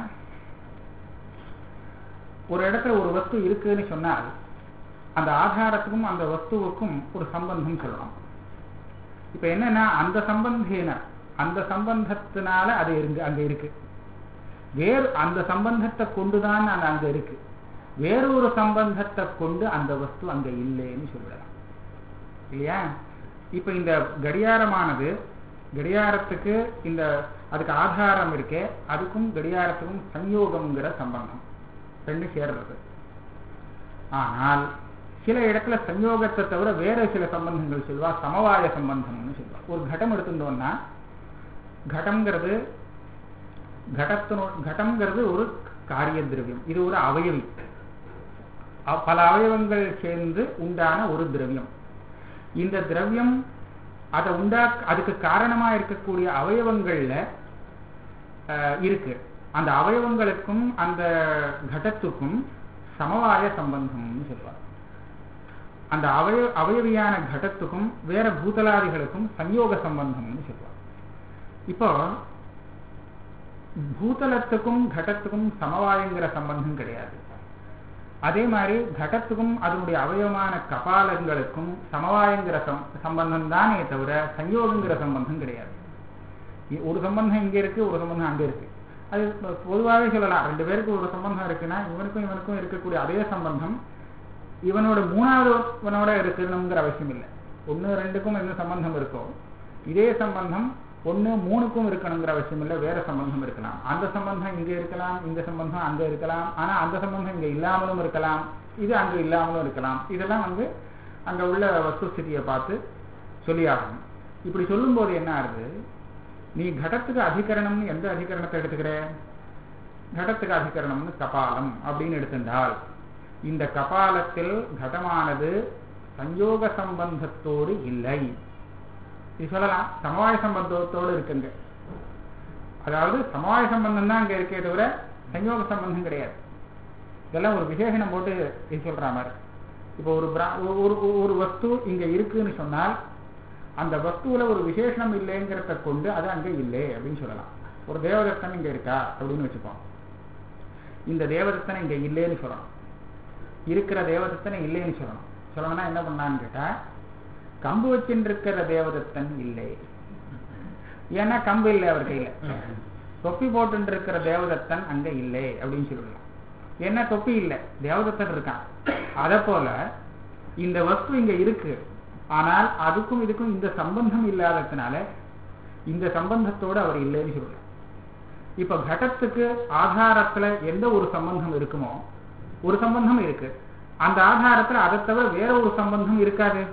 ஒரு இடத்துல ஒரு வஸ்து இருக்குன்னு சொன்னால் அந்த ஆதாரத்துக்கும் அந்த வஸ்துவுக்கும் ஒரு சம்பந்தம் சொல்லணும் இப்போ என்னன்னா அந்த சம்பந்தேன அந்த சம்பந்தத்தினால அது இருக்கு அங்கே இருக்கு வேறு அந்த சம்பந்தத்தை கொண்டுதான் அது அங்க இருக்கு வேறொரு சம்பந்தத்தை கொண்டு அந்த வஸ்து அங்க இல்லைன்னு சொல்லலாம் இல்லையா இப்ப இந்த கடியாரமானது கடியாரத்துக்கு இந்த அதுக்கு ஆதாரம் இருக்கே அதுக்கும் கடியாரத்துக்கும் சம்யோகம்ங்கிற சம்பந்தம் ரெண்டு சேர்றது ஆனால் சில இடத்துல சம்யோகத்தை தவிர வேற சில சம்பந்தங்கள் சொல்வா சமவாய சம்பந்தம்னு சொல்லுவா ஒரு கட்டம் எடுத்துட்டோம்னா கடம்ங்கிறது கடத்தினோ கடம்ங்கிறது ஒரு காரிய திரவியம் இது ஒரு அவயவி பல அவயவங்கள் சேர்ந்து உண்டான ஒரு திரவியம் இந்த திரவியம் அதை உண்டா அதுக்கு காரணமா இருக்கக்கூடிய அவயவங்கள்ல இருக்கு அந்த அவயவங்களுக்கும் அந்த கடத்துக்கும் சமவாய சம்பந்தம்னு சொல்லுவார் அந்த அவய அவயவியான கடத்துக்கும் வேற பூதலாதிகளுக்கும் சம்யோக சம்பந்தம்னு சொல்லுவார் இப்போ பூதலத்துக்கும் கடத்துக்கும் சமவாயங்கிற சம்பந்தம் கிடையாது அதே மாதிரி கடத்துக்கும் அதனுடைய அவயவமான கபாலங்களுக்கும் சமவாயங்கிற சம்பந்தம் தானே தவிர சயோகங்கிற சம்பந்தம் கிடையாது ஒரு சம்பந்தம் இங்க இருக்கு ஒரு சம்பந்தம் அங்க இருக்கு அது பொதுவாகவே சொல்லலாம் ரெண்டு பேருக்கு ஒரு சம்பந்தம் இருக்குன்னா இவனுக்கும் இவனுக்கும் இருக்கக்கூடிய அதே சம்பந்தம் இவனோட மூணாவது இவனோட இருக்கணுங்கிற அவசியம் இல்லை ஒன்று ரெண்டுக்கும் என்ன சம்பந்தம் இருக்கோ இதே சம்பந்தம் ஒன்று மூணுக்கும் இருக்கணுங்கிற அவசியம் இல்லை வேற சம்பந்தம் இருக்கலாம் அந்த சம்பந்தம் இங்கே இருக்கலாம் இந்த சம்பந்தம் அங்கே இருக்கலாம் ஆனால் அந்த சம்பந்தம் இங்கே இல்லாமலும் இருக்கலாம் இது அங்கே இல்லாமலும் இருக்கலாம் இதெல்லாம் வந்து அங்கே உள்ள வஸ்துஸ்திதியை பார்த்து சொல்லியாகணும் இப்படி சொல்லும்போது என்ன ஆகுது நீ கடத்துக்கு அதிகரணம்னு எந்த அதிகரணத்தை எடுத்துக்கிற கடத்துக்கு அதிகரணம்னு கபாலம் அப்படின்னு எடுத்துட்டால் இந்த கபாலத்தில் கடமானது சஞ்சோக சம்பந்தத்தோடு இல்லை இது சொல்லலாம் சமவாய சம்பந்தத்தோடு இருக்குங்க அதாவது சமவாய சம்பந்தம் தான் அங்க இருக்கே தவிர சஞ்சோக சம்பந்தம் கிடையாது இதெல்லாம் ஒரு விசேஷனம் போட்டு இது சொல்ற மாதிரி இப்போ ஒரு ஒரு ஒரு வஸ்து இங்க இருக்குன்னு சொன்னால் அந்த வஸ்துவில ஒரு விசேஷனம் இல்லைங்கிறத கொண்டு அது அங்க இல்லை அப்படின்னு சொல்லலாம் ஒரு தேவதத்தன் இங்க இருக்கா அப்படின்னு வச்சுப்போம் இந்த தேவதத்தனை இங்க இல்லைன்னு சொல்லணும் இருக்கிற தேவதத்தனை இல்லைன்னு சொல்லணும் சொல்லணும்னா என்ன பண்ணான்னு கேட்டா கம்பு வச்சுருக்கிற தேவதத்தன் இல்லை ஏன்னா கம்பு இல்லை அவர் கையில தொப்பி போட்டு இருக்கிற தேவதத்தன் அங்க இல்லை அப்படின்னு சொல்லலாம் ஏன்னா தொப்பி இல்லை தேவதத்தன் இருக்கான் அத போல இந்த வஸ்து இங்க இருக்கு ஆனால் அதுக்கும் இதுக்கும் இந்த சம்பந்தம் இல்லாததுனால இந்த சம்பந்தத்தோடு அவர் இல்லைன்னு சொல்லலாம் இப்ப கடத்துக்கு ஆதாரத்துல எந்த ஒரு சம்பந்தம் இருக்குமோ ஒரு சம்பந்தம் இருக்கு அந்த ஆதாரத்துல அதை தவிர வேற ஒரு சம்பந்தம் இருக்காது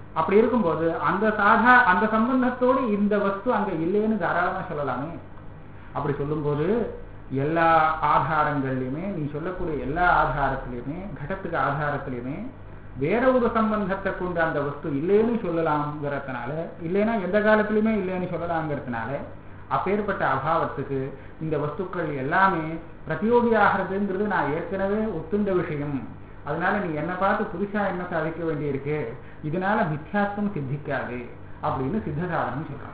அப்படி இருக்கும்போது அந்த சாதா அந்த சம்பந்தத்தோடு இந்த வஸ்து அங்க இல்லைன்னு தாராளமா சொல்லலாமே அப்படி சொல்லும்போது எல்லா ஆதாரங்கள்லையுமே நீ சொல்லக்கூடிய எல்லா ஆதாரத்திலையுமே கடத்துக்கு ஆதாரத்திலையுமே வேற ஒரு சம்பந்தத்தை கொண்டு அந்த வஸ்து இல்லைன்னு சொல்லலாம்ங்கிறதுனால இல்லைன்னா எந்த காலத்திலுமே இல்லைன்னு சொல்லலாங்கிறதுனால அப்பேற்பட்ட அபாவத்துக்கு இந்த வஸ்துக்கள் எல்லாமே பிரதியோகி ஆகிறதுங்கிறது நான் ஏற்கனவே ஒத்துண்ட விஷயம் அதனால நீ என்ன பார்த்து புதுசா என்ன சாதிக்க வேண்டியிருக்கு இதனால மித்யாத்வம் சித்திக்காது அப்படின்னு சித்த சாதனம் சொல்றான்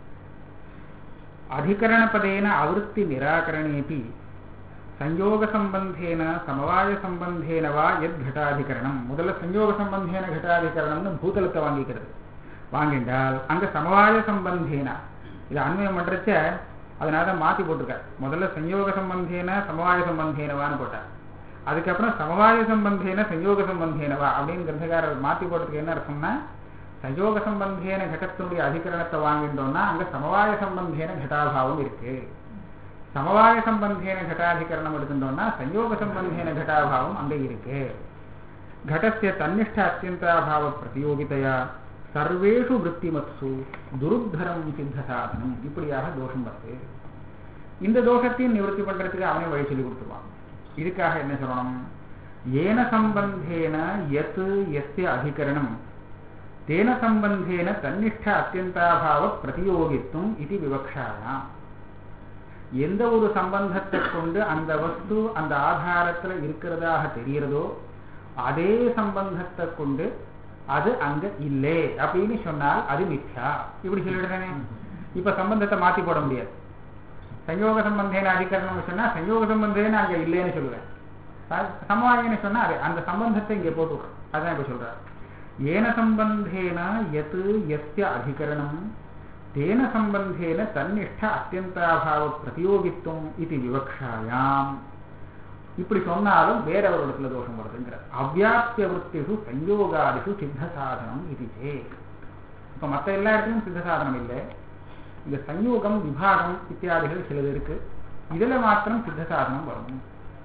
அதிகரணபதேன ஆவருத்தி நிராகரணேபி சயோக சம்பந்தேன சமவாய சம்பந்தேன வா எத் கட்டாதிகரணம் முதல்ல சயோக சம்பந்தேன கட்டாதிகரணம்னு பூதலத்தை வாங்கிக்கிறது வாங்கிட்டால் அங்க சமவாய சம்பந்தேன இது அண்மையம் பண்றச்ச அதனால தான் மாத்தி போட்டிருக்கார் முதல்ல சயோக சம்பந்தேன சமவாய சம்பந்தேனவான்னு போட்டார் அதுக்கப்புறம் சமவாய சம்பந்தேன சயோக சம்பந்தேனவா அப்படின்னு கிரந்தகாரர் மாத்தி போட்டதுக்கு என்ன அர்த்தம்னா சயோக சம்பந்தேன கடத்தினுடைய அதிகரணத்தை வாங்கிட்டோம்னா அங்க சமவாய சம்பந்தேன கட்டாபாவம் இருக்கு சமவாய சம்பந்தேன கட்டாதிகரணம் எடுத்துட்டோம்னா சயோக சம்பந்தேன கட்டாபாவம் அங்க இருக்கு घटस्य तन्निष्ठ अत्यन्ताभाव பிரதியோகிதையா சர்வேஷு விற்த்திமத்சு துருத்தரம் சித்த சாதனம் இப்படியாக தோஷம் வருது இந்த தோஷத்தையும் நிவர்த்தி பண்றதுக்கு அவனே வழி சொல்லி கொடுத்துருவான் இதுக்காக என்ன சொல்லணும் ஏன சம்பந்தேன எத் எஸ்ய அதிகரணம் தேன சம்பந்தேன தன்னிஷ்ட அத்தியந்தாபாவ பிரதியோகித்தும் இது விவக்ஷாயாம் எந்த ஒரு சம்பந்தத்தை கொண்டு அந்த வஸ்து அந்த ஆதாரத்துல இருக்கிறதாக தெரிகிறதோ அதே சம்பந்தத்தை கொண்டு அது அங்க இல்லை அப்படின்னு சொன்னால் அது மித்யா இப்படி சொல்லிடுறேனே இப்ப சம்பந்தத்தை மாத்தி போட முடியாது சயோக சம்பந்தேன அதிகரணம் சொன்னா சயோக சம்பந்தேன அங்க இல்லைன்னு சொல்லுவேன் சமவாயன்னு சொன்னா அது அந்த சம்பந்தத்தை இங்க போட்டுவிடுறோம் அதான் இப்ப சொல்றாரு ஏன சம்பந்தேன எத் எஸ்ய அதிகரணம் தேன சம்பந்தேன தன்னிஷ்ட அத்தியந்தாபாவ பிரதியோகித்துவம் இது விவக்ஷாயாம் இப்படி சொன்னாலும் வேற ஒரு இடத்துல தோஷம் வருதுங்கிற அவ்வியாப்திய விற்த்திசு சயோகாதிசு சித்த சாதனம் இது சேத் இப்ப மற்ற எல்லா இடத்துலையும் சித்த சாதனம் இல்லை இந்த சயோகம் விபாகம் இத்தியாதிகள் சிலது இருக்கு இதுல மாத்திரம் சித்த சாதனம் வரும்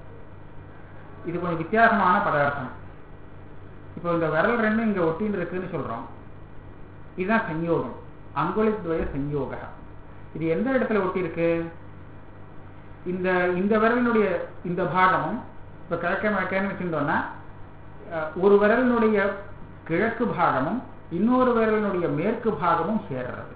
இது கொஞ்சம் வித்தியாசமான பதார்த்தம் இப்போ இந்த விரல் ரெண்டும் இங்க ஒட்டின்னு இருக்குன்னு சொல்றோம் இதுதான் சஞ்யோகம் அங்குலித்வய சஞ்யோக இது எந்த இடத்துல ஒட்டி இருக்கு இந்த இந்த விரலினுடைய இந்த பாகமும் இப்ப கிழக்க மேற்கன்னு வச்சிருந்தோம்னா ஒரு விரலினுடைய கிழக்கு பாகமும் இன்னொரு விரலினுடைய மேற்கு பாகமும் சேர்றது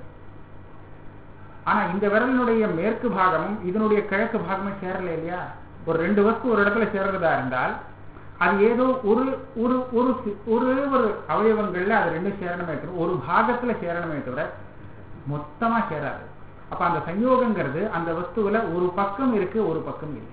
ஆனா இந்த விரலினுடைய மேற்கு பாகமும் இதனுடைய கிழக்கு பாகமும் சேரல இல்லையா ஒரு ரெண்டு வஸ்து ஒரு இடத்துல சேர்றதா இருந்தால் அது ஏதோ ஒரு ஒரு ஒரு ஒரே ஒரு அவயவங்கள்ல அது ரெண்டும் சேரணுமே தவிர ஒரு பாகத்துல சேரணுமே தவிர மொத்தமா சேராது அப்ப அந்த சஞ்சோகங்கிறது அந்த வஸ்துவில ஒரு பக்கம் இருக்கு ஒரு பக்கம் இல்லை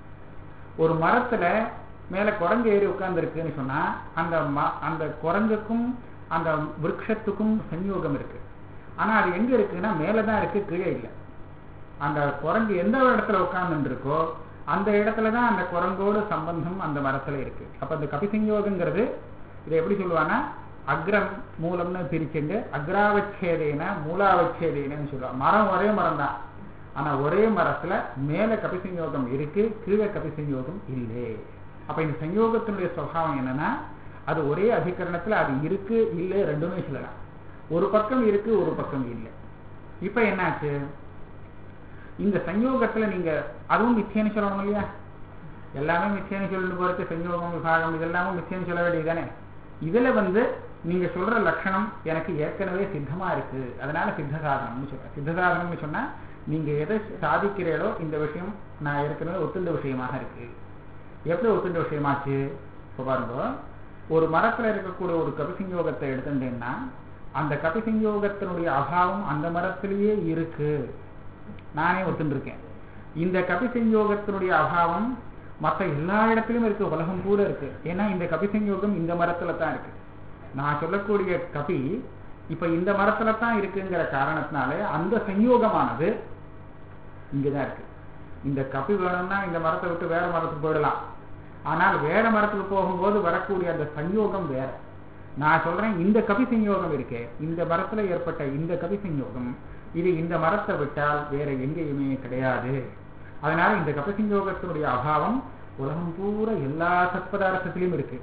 ஒரு மரத்துல மேல குரங்கு ஏறி உட்கார்ந்துருக்குன்னு சொன்னா அந்த அந்த குரங்குக்கும் அந்த விரக்ஷத்துக்கும் சஞ்சோகம் இருக்கு ஆனா அது எங்க இருக்குன்னா மேலதான் இருக்கு கீழே இல்லை அந்த குரங்கு எந்த இடத்துல உட்கார்ந்து இருக்கோ அந்த இடத்துலதான் அந்த குரங்கோடு சம்பந்தம் அந்த மரத்துல இருக்கு அப்ப அந்த கபிசஞ்சோகங்கிறது இதை எப்படி சொல்லுவாங்கன்னா அக்ரம் மூலம்னு பிரிச்சுண்டு அக்ராவச்சேதேன மூலாவச்சேதேனு சொல்லுவாங்க மரம் ஒரே மரம் தான் ஆனா ஒரே மரத்துல மேல கபிசஞ்சோகம் இருக்கு கீழே கபிசஞ்சோகம் இல்லை அப்ப இந்த சஞ்சோகத்தினுடைய சுவாவம் என்னன்னா அது ஒரே அதிகரணத்துல அது இருக்கு இல்லை ரெண்டுமே சொல்லலாம் ஒரு பக்கம் இருக்கு ஒரு பக்கம் இல்லை இப்ப என்னாச்சு இந்த சஞ்சோகத்துல நீங்க அதுவும் மித்தியன்னு சொல்லணும் இல்லையா எல்லாமே மித்தியன்னு சொல்லிட்டு போறது சஞ்சோகம் விபாகம் இதெல்லாமும் மித்தியன்னு சொல்ல வேண்டியதுதானே இதுல வந்து நீங்க சொல்ற லட்சணம் எனக்கு ஏற்கனவே சித்தமா இருக்கு அதனால சித்த சாதனம்னு சொல்றேன் சித்த சாதனம்னு சொன்னா நீங்க எதை சாதிக்கிறீங்களோ இந்த விஷயம் நான் ஏற்கனவே ஒத்துண்ட விஷயமாக இருக்கு எப்படி ஒத்துண்ட விஷயமாச்சு இப்போ பாருங்க ஒரு மரத்துல இருக்கக்கூடிய ஒரு கபிசஞ்சோகத்தை எடுத்துட்டேன்னா அந்த கபிசஞ்சோகத்தினுடைய அபாவம் அந்த மரத்திலேயே இருக்கு நானே ஒத்துண்டிருக்கேன் இந்த கபிசஞ்சோகத்தினுடைய அபாவம் மற்ற எல்லா இடத்துலயும் இருக்கு உலகம் கூட இருக்கு ஏன்னா இந்த கபிசஞ்சோகம் இந்த மரத்துல தான் இருக்கு நான் சொல்லக்கூடிய கபி இப்ப இந்த மரத்துல தான் இருக்குங்கிற காரணத்தினால அந்த சஞ்சோகமானது இங்கதான் இருக்கு இந்த கபி வேணும்னா இந்த மரத்தை விட்டு வேற மரத்துக்கு போயிடலாம் ஆனால் வேற மரத்துக்கு போகும்போது வரக்கூடிய அந்த சஞ்சோகம் வேற நான் சொல்றேன் இந்த கபி சஞ்சோகம் இருக்கே இந்த மரத்துல ஏற்பட்ட இந்த கபி சஞ்சோகம் இது இந்த மரத்தை விட்டால் வேற எங்கேயுமே கிடையாது அதனால இந்த கபசிஞ்சோகத்தினுடைய அபாவம் உலகம் பூரா எல்லா சத்பதார்த்தத்திலையும் இருக்கு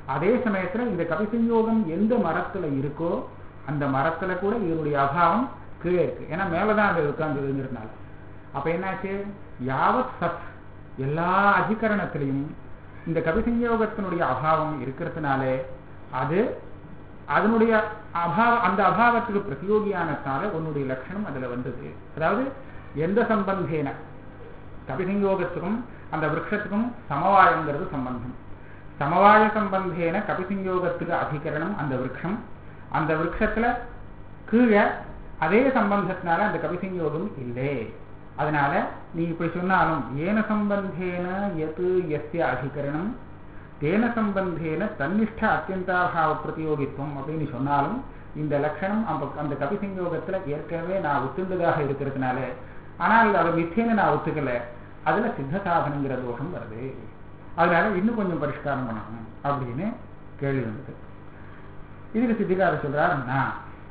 அதே சமயத்துல இந்த கபிசஞ்யோகம் எந்த மரத்துல இருக்கோ அந்த மரத்துல கூட இதனுடைய அபாவம் கீழே இருக்கு ஏன்னா மேலதான் அது உட்கார்ந்து இருந்திருந்தால அப்ப என்னாச்சு யாவத் சத் எல்லா அதிகரணத்திலையும் இந்த கபிசஞ்யோகத்தினுடைய அபாவம் இருக்கிறதுனாலே அது அதனுடைய அபாவ அந்த அபாவத்துக்கு பிரதியோகியானத்தால உன்னுடைய லட்சணம் அதுல வந்தது அதாவது எந்த சம்பந்தேன கபிசஞ்யோகத்துக்கும் அந்த விரக்ஷத்துக்கும் சமவாயங்கிறது சம்பந்தம் சமவாய சம்பந்தேன கபிசஞ்யோகத்துக்கு அதிகரணம் அந்த விரக்ஷம் அந்த விரக்ஷத்துல கீழே அதே சம்பந்தத்தினால அந்த கபிசஞ்யோகம் இல்லை அதனால நீ இப்படி சொன்னாலும் ஏன சம்பந்தேன எது எஸ்ய அதிகரணம் தேன சம்பந்தேன தன்னிஷ்ட அத்தியந்தாபாவ பிரதியோகித்துவம் அப்படின்னு சொன்னாலும் இந்த லட்சணம் அந்த அந்த கபிசங்கயோகத்துல ஏற்கனவே நான் ஒத்துண்டதாக இருக்கிறதுனால ஆனால் அதை மித்தேன்னு நான் ஒத்துக்கல அதுல சித்த சாதனங்கிற தோஷம் வருது அதனால இன்னும் கொஞ்சம் பரிஷ்காரம் பண்ணணும் அப்படின்னு கேள்வி வந்தது இதுக்கு சித்திகார சொல்றார் நான்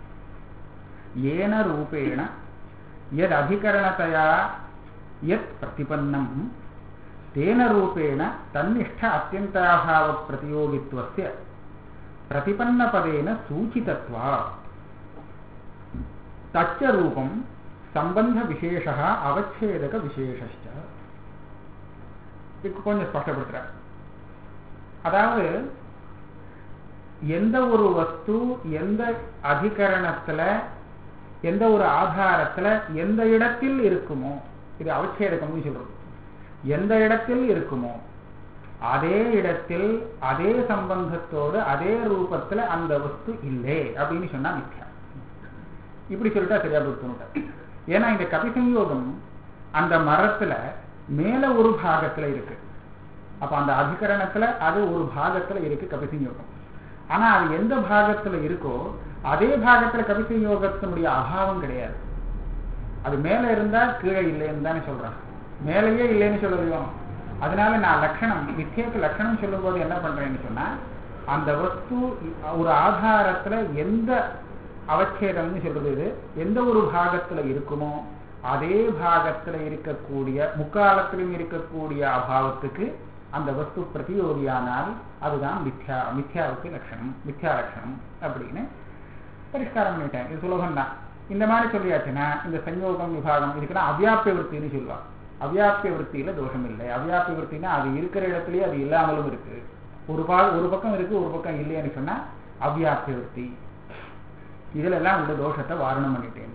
ஏன ரூபேண எத் அதிகரணத்தையா எத் பிரதிபன்னம் तेन रूपेण तन्निष्ठ अत्यन्ताभाव प्रतियोगित्वस्य प्रतिपन्नपदेन सूचितत्वा तच्च रूपं सम्बन्धविशेषः அவச்சேதகவிசேஷஸ்ட இதுக்கு கொஞ்சம் ஸ்பஷ்டப்படுத்துறார் அதாவது எந்த ஒரு வஸ்து எந்த அதிகரணத்துல எந்த ஒரு ஆதாரத்துல எந்த இடத்தில் இருக்குமோ இது அவச்சேதகம்னு சொல்றது எந்த இடத்தில் இருக்குமோ அதே இடத்தில் அதே சம்பந்தத்தோடு அதே ரூபத்துல அந்த வஸ்து இல்லை அப்படின்னு சொன்னா மித்யா இப்படி சொல்லிட்டா சரியா போயிட்டு ஏன்னா இந்த கபிசம்யோகம் அந்த மரத்துல மேல ஒரு பாகத்துல இருக்கு அப்ப அந்த அதிகரணத்துல அது ஒரு பாகத்துல இருக்கு கபிசம்யோகம் ஆனா அது எந்த பாகத்துல இருக்கோ அதே பாகத்துல கபிசம்யோகத்தினுடைய அபாவம் கிடையாது அது மேல இருந்தா கீழே இல்லைன்னு தானே சொல்றாங்க மேலேயே இல்லைன்னு சொல்லலையும் அதனால நான் லட்சணம் வித்தியக்கு லட்சணம் சொல்லும் போது என்ன பண்றேன்னு சொன்னா அந்த வஸ்து ஒரு ஆதாரத்துல எந்த அவச்சேதம்னு சொல்றது இது எந்த ஒரு பாகத்துல இருக்குமோ அதே பாகத்துல இருக்கக்கூடிய முக்காலத்திலும் இருக்கக்கூடிய அபாவத்துக்கு அந்த வஸ்து பிரதியோகியானால் அதுதான் மித்யா மித்யாவுக்கு லட்சணம் மித்யா லட்சணம் அப்படின்னு பரிஷ்காரம் பண்ணிட்டேன் இது சுலபம் தான் இந்த மாதிரி சொல்லியாச்சுன்னா இந்த சஞ்சோகம் விபாகம் இதுக்குன்னா அவ்யாப்பிய விற்த்தின்னு சொல்லுவாங்க அவ்யாப்பிய விற்த்தியில தோஷம் இல்லை அவ்யாப்பிய விற்த்தினா அது இருக்கிற இடத்துலயே அது இல்லாமலும் இருக்கு ஒரு பா ஒரு பக்கம் இருக்கு ஒரு பக்கம் இல்லைன்னு சொன்னா அவ்யாப்பிய விற்த்தி இதுல எல்லாம் உள்ள தோஷத்தை வாரணம் பண்ணிட்டேன்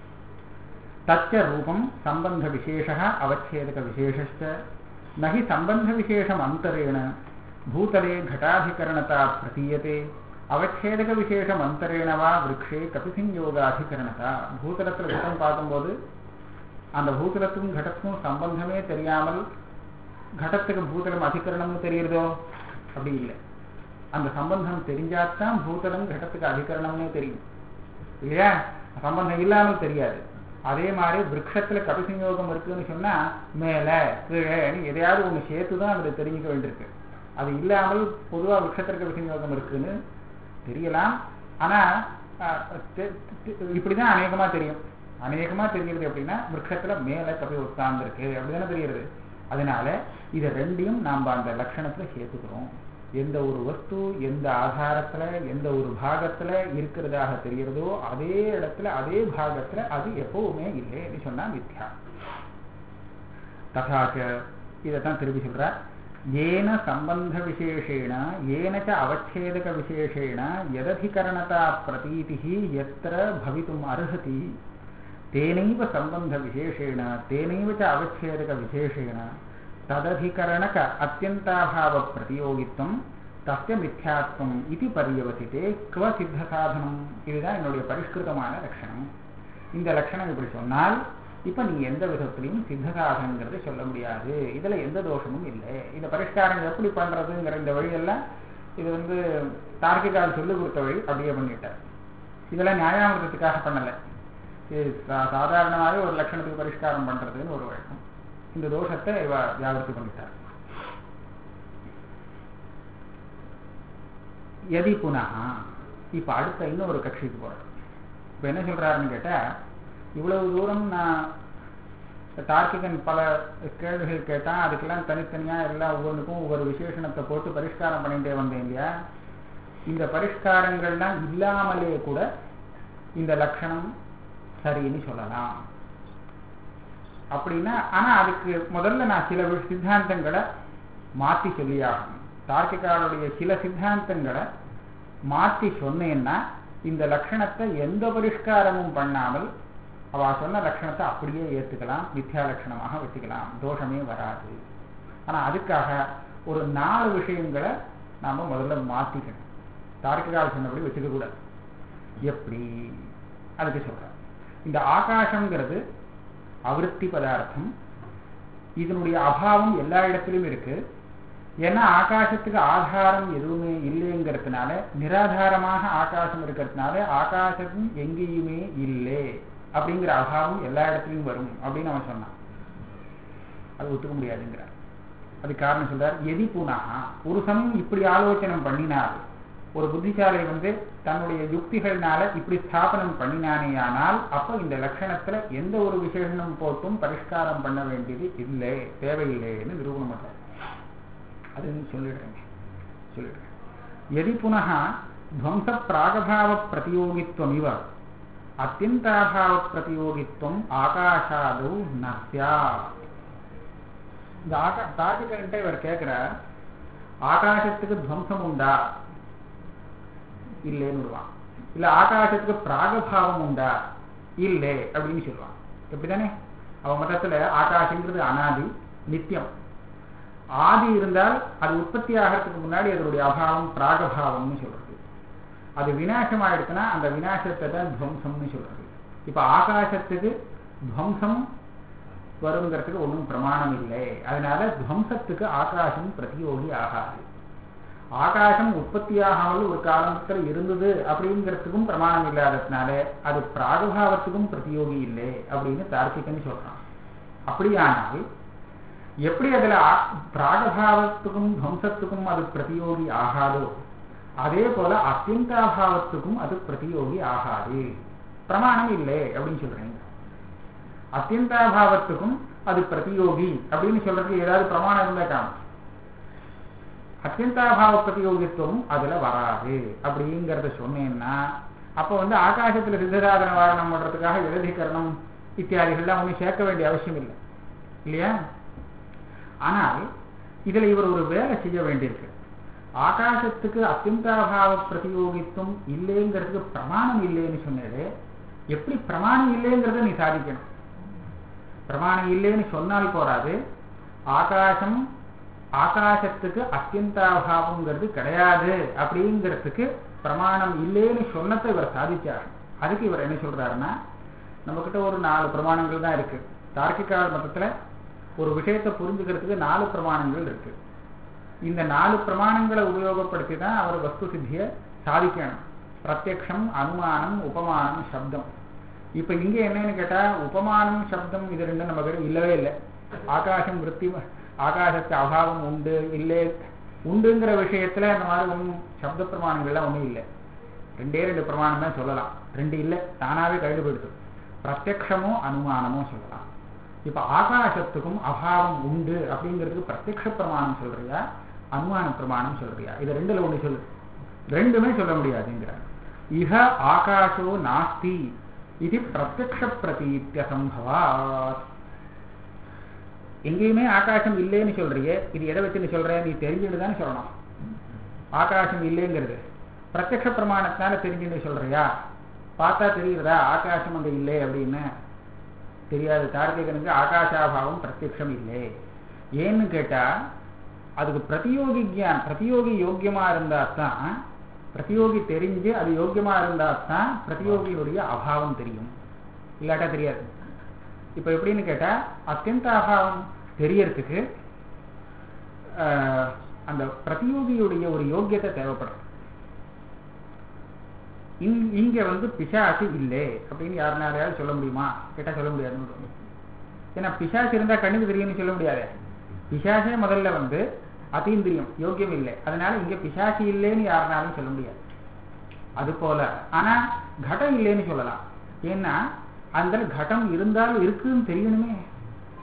தச்ச ரூபம் சம்பந்த விசேஷ அவச்சேதக விசேஷ நகி சம்பந்த விசேஷம் அந்தரேண பூதலே घटाधिकरणता प्रतीयते அவச்சேதக விசேஷம் அந்தரேணவா விரக்ஷே கபிசிஞ்சோகாதிகரணதா பூதலத்துல கட்டம் பார்க்கும்போது அந்த பூதலத்துக்கும் கடத்துக்கும் சம்பந்தமே தெரியாமல் கடத்துக்கு பூதலம் அதிகரணம்னு தெரியுறதோ அப்படி இல்லை அந்த சம்பந்தம் தெரிஞ்சாதான் பூதலம் கடத்துக்கு அதிகரணம்னே தெரியும் இல்லையா சம்பந்தம் இல்லாமல் தெரியாது அதே மாதிரி விரக்ஷத்துல கபிசஞ்சோகம் இருக்குன்னு சொன்னா மேல கீழே எதையாவது ஒண்ணு சேர்த்து தான் அதுல தெரிஞ்சுக்க வேண்டியிருக்கு அது இல்லாமல் பொதுவா விரக்ஷத்திற்கு கபிசஞ்சோகம் இருக்குன்னு தெரியலாம் ஆனா இப்படிதான் அநேகமா தெரியும் அநேகமா தெரிகிறது அப்படின்னா விரக்ஷத்துல மேல கபி உட்கார்ந்து இருக்கு அப்படிதானே தெரிகிறது அதனால இதை ரெண்டையும் நாம் அந்த லட்சணத்துல சேர்த்துக்கிறோம் எந்த ஒரு வஸ்து எந்த ஆதாரத்துல எந்த ஒரு பாகத்துல இருக்கிறதாக தெரிகிறதோ அதே இடத்துல அதே பாகத்துல அது எப்பவுமே இல்லைன்னு சொன்னா மித்யா ததாச்ச இதைத்தான் திருப்பி சொல்ற ஏன சம்பந்த விசேஷேண ஏனச்ச அவச்சேதக விசேஷேண எததிகரணதா பிரதீதி எத்திர பவித்தும் அர்ஹதி तेनैव सम्बन्धविशेषेण तेनैव च अवच्छेदकविशेषेण तदधिकरणक अत्यन्ताभावप्रतियोगित्वं தஸ்ய மித்யாத்வம் இது பரியவசித்தே குவ சித்த சாதனம் இதுதான் என்னுடைய பரிஷ்கிருதமான லட்சணம் இந்த லட்சணம் இப்படி சொன்னால் இப்ப நீ எந்த விதத்திலையும் சித்த சாதனங்கிறத சொல்ல முடியாது இதுல எந்த தோஷமும் இல்லை இந்த பரிஷ்காரம் எப்படி பண்றதுங்கிற இந்த வழியெல்லாம் இது வந்து தார்க்கிகால் சொல்லிக் கொடுத்த வழி அப்படியே பண்ணிட்டார் இதெல்லாம் நியாயாமிரதத்துக்காக பண்ணலை இது சாதாரணமாகவே ஒரு லட்சணத்துக்கு பரிஷ்காரம் பண்றதுன்னு ஒரு வழக்கம் இந்த தோஷத்தை இவ வியாபர்த்தி பண்ணிட்டார் எதி புனகா இப்ப அடுத்த இன்னொரு கட்சிக்கு போறார் இப்ப என்ன சொல்றாருன்னு கேட்டா இவ்வளவு தூரம் நான் தார்க்கிகன் பல கேள்விகள் கேட்டான் அதுக்கெல்லாம் தனித்தனியா எல்லாம் ஒவ்வொன்றுக்கும் ஒவ்வொரு விசேஷணத்தை போட்டு பரிஷ்காரம் பண்ணிட்டே வந்தேன் இல்லையா இந்த பரிஷ்காரங்கள்லாம் இல்லாமலே கூட இந்த லட்சணம் சரின்னு சொல்லலாம் அப்படின்னா ஆனா அதுக்கு முதல்ல நான் சில சித்தாந்தங்களை மாத்தி சொல்லியாகணும் தார்க்கிகாருடைய சில சித்தாந்தங்களை மாத்தி சொன்னேன்னா இந்த லட்சணத்தை எந்த பரிஷ்காரமும் பண்ணாமல் அவ சொன்ன லட்சணத்தை அப்படியே ஏத்துக்கலாம் மித்யா லட்சணமாக வச்சுக்கலாம் தோஷமே வராது ஆனா அதுக்காக ஒரு நாலு விஷயங்களை நாம முதல்ல மாத்திக்கணும் தார்க்கிகால் சொன்னபடி வச்சுக்க கூடாது எப்படி அதுக்கு சொல்றேன் இந்த ஆகாசங்கிறது அவிருத்தி பதார்த்தம் இதனுடைய அபாவம் எல்லா இடத்திலும் இருக்கு ஏன்னா ஆகாசத்துக்கு ஆதாரம் எதுவுமே இல்லைங்கிறதுனால நிராதாரமாக ஆகாசம் இருக்கிறதுனால ஆகாசம் எங்கேயுமே இல்லை அப்படிங்கிற அபாவம் எல்லா இடத்துலையும் வரும் அப்படின்னு அவன் சொன்னான் அது ஒத்துக்க முடியாதுங்கிறார் அது காரணம் சொல்றார் எதி புனகா ஒரு சமயம் இப்படி ஆலோசனை பண்ணினால் ஒரு புத்திசாலி வந்து தன்னுடைய யுக்திகள்னால இப்படி ஸ்தாபனம் பண்ணினானேயானால் அப்போ இந்த லட்சணத்துல எந்த ஒரு விசேஷனம் போட்டும் பரிஷ்காரம் பண்ண வேண்டியது இல்லை தேவையில்லைன்னு நிரூபணம் பண்றார் அது சொல்லிடுறேங்க சொல்லிடுறேன் எதி புனः ध्वंस प्रागभाव प्रतियोगित्वम इव அத்தியந்தாபாவ பிரதியோகித்துவம் ஆகாஷாதௌ நஸ்யா இந்த ஆகா தாஜிகன்ட்ட இவர் கேட்கிறார் ஆகாசத்துக்கு துவம்சம் உண்டா இல்லைன்னு விடுவான் இல்ல ஆகாசத்துக்கு பிராகபாவம் உண்டா இல்லை அப்படின்னு சொல்லுவான் எப்படிதானே அவன் மதத்துல ஆகாசங்கிறது அனாதி நித்தியம் ஆதி இருந்தால் அது உற்பத்தி ஆகிறதுக்கு முன்னாடி அதனுடைய அபாவம் பிராகபாவம்னு சொல்றது அது விநாசம் ஆயிடுச்சுன்னா அந்த விநாசத்தை தான் துவம்சம்னு சொல்றது இப்ப ஆகாசத்துக்கு துவம்சம் வருங்கிறதுக்கு ஒன்றும் பிரமாணம் இல்லை அதனால துவம்சத்துக்கு ஆகாசம் பிரதியோகி ஆகாது ஆகாசம் உற்பத்தியாகாமல் ஒரு காலத்துல இருந்தது அப்படிங்கிறதுக்கும் பிரமாணம் இல்லாததுனால அது பிராகுபாவத்துக்கும் பிரதியோகி இல்லை அப்படின்னு தார்க்கிகன்னு சொல்றான் அப்படியானால் எப்படி அதுல பிராகபாவத்துக்கும் துவம்சத்துக்கும் அது பிரதியோகி ஆகாதோ அதே போல அத்தியந்தாபாவத்துக்கும் அது பிரதியோகி ஆகாது பிரமாணம் இல்லை அப்படின்னு சொல்றேன் அத்தியந்தாபாவத்துக்கும் அது பிரதியோகி அப்படின்னு சொல்றதுக்கு ஏதாவது பிரமாணம் இருந்தா காணும் அத்தியந்தாபாவ பிரதியோகித்துவம் அதுல வராது அப்படிங்கிறத சொன்னேன்னா அப்ப வந்து ஆகாசத்துல சித்தசாதன வாரணம் பண்றதுக்காக விரதிகரணம் இத்தியாதிகள்லாம் ஒன்றும் சேர்க்க வேண்டிய அவசியம் இல்லை இல்லையா ஆனால் இதுல இவர் ஒரு வேலை செய்ய வேண்டியிருக்கு ஆகாசத்துக்கு அத்தியந்தாபாவ பிரதியோகித்துவம் இல்லைங்கிறதுக்கு பிரமாணம் இல்லைன்னு சொன்னது எப்படி பிரமாணம் இல்லைங்கிறத நீ சாதிக்கணும் பிரமாணம் இல்லைன்னு சொன்னால் போறாது ஆகாசம் ஆகாசத்துக்கு அத்தியந்தாபாவங்கிறது கிடையாது அப்படிங்கிறதுக்கு பிரமாணம் இல்லைன்னு சொன்னதை இவர் சாதிச்சார் அதுக்கு இவர் என்ன சொல்றாருன்னா நம்மக்கிட்ட ஒரு நாலு பிரமாணங்கள் தான் இருக்கு தார்க்கிகால மதத்துல ஒரு விஷயத்தை புரிஞ்சுக்கிறதுக்கு நாலு பிரமாணங்கள் இருக்கு இந்த நாலு பிரமாணங்களை உபயோகப்படுத்தி தான் அவர் வஸ்து சித்திய சாதிக்கணும் பிரத்யக்ஷம் அனுமானம் உபமானம் சப்தம் இப்ப இங்க என்னன்னு கேட்டா உபமானம் சப்தம் இது ரெண்டும் நம்ம கிட்ட இல்லவே இல்லை ஆகாசம் விற்பி ஆகாசத்து அபாவம் உண்டு இல்லை உண்டுங்கிற விஷயத்துல இந்த மாதிரி ஒன்றும் சப்த பிரமாணங்கள்லாம் ஒன்றும் இல்லை ரெண்டே ரெண்டு பிரமாணம் தான் சொல்லலாம் ரெண்டு இல்லை தானாவே கழுதுபடுத்தும் பிரத்யக்ஷமோ அனுமானமோ சொல்லலாம் இப்ப ஆகாசத்துக்கும் அபாவம் உண்டு அப்படிங்கிறதுக்கு பிரத்யக்ஷ பிரமாணம் சொல்றியா அனுமான பிரமாணம் சொல்றியா இது ரெண்டுல ஒண்ணு சொல்லு ரெண்டுமே சொல்ல முடியாதுங்கிறார் இஹ ஆகாஷோ நாஸ்தி இது பிரத்யக்ஷ பிரதீத்திய சம்பவாத் எங்கேயுமே ஆகாசம் இல்லைன்னு சொல்றியே இது எதை வச்சுன்னு சொல்ற நீ தெரிஞ்சுட்டு தானே சொல்லணும் ஆகாசம் இல்லைங்கிறது பிரத்யக்ஷ பிரமாணத்தினால தெரிஞ்சுன்னு சொல்றியா பார்த்தா தெரியுறதா ஆகாசம் அங்க இல்லை அப்படின்னு தெரியாது தார்க்கிகனுக்கு ஆகாஷாபாவம் பிரத்யக்ஷம் இல்லை ஏன்னு கேட்டா அதுக்கு பிரதியோகி கியான் பிரதியோகி யோக்கியமா இருந்தா தான் பிரதியோகி தெரிஞ்சு அது யோக்கியமா இருந்தா தான் பிரதியோகியுடைய அபாவம் தெரியும் இல்லாட்டா தெரியாது இப்ப எப்படின்னு கேட்டா அத்தியந்த அபாவம் தெரியறதுக்கு அந்த பிரதியோகியுடைய ஒரு யோக்கியத்தை தேவைப்படும் இங்க வந்து பிசாசு இல்லை அப்படின்னு யாருனாரையாவது சொல்ல முடியுமா கேட்டா சொல்ல முடியாதுன்னு ஏன்னா பிசாசு இருந்தா கண்ணுக்கு தெரியும்னு சொல்ல முடியாது பிசாசே முதல்ல வந்து அதீந்திரியம் யோக்கியம் இல்லை அதனால இங்க பிசாசு இல்லைன்னு யாருனாலும் சொல்ல முடியாது அது போல ஆனா கடம் இல்லைன்னு சொல்லலாம் ஏன்னா அந்த கடம் இருந்தாலும் இருக்குன்னு தெரியணுமே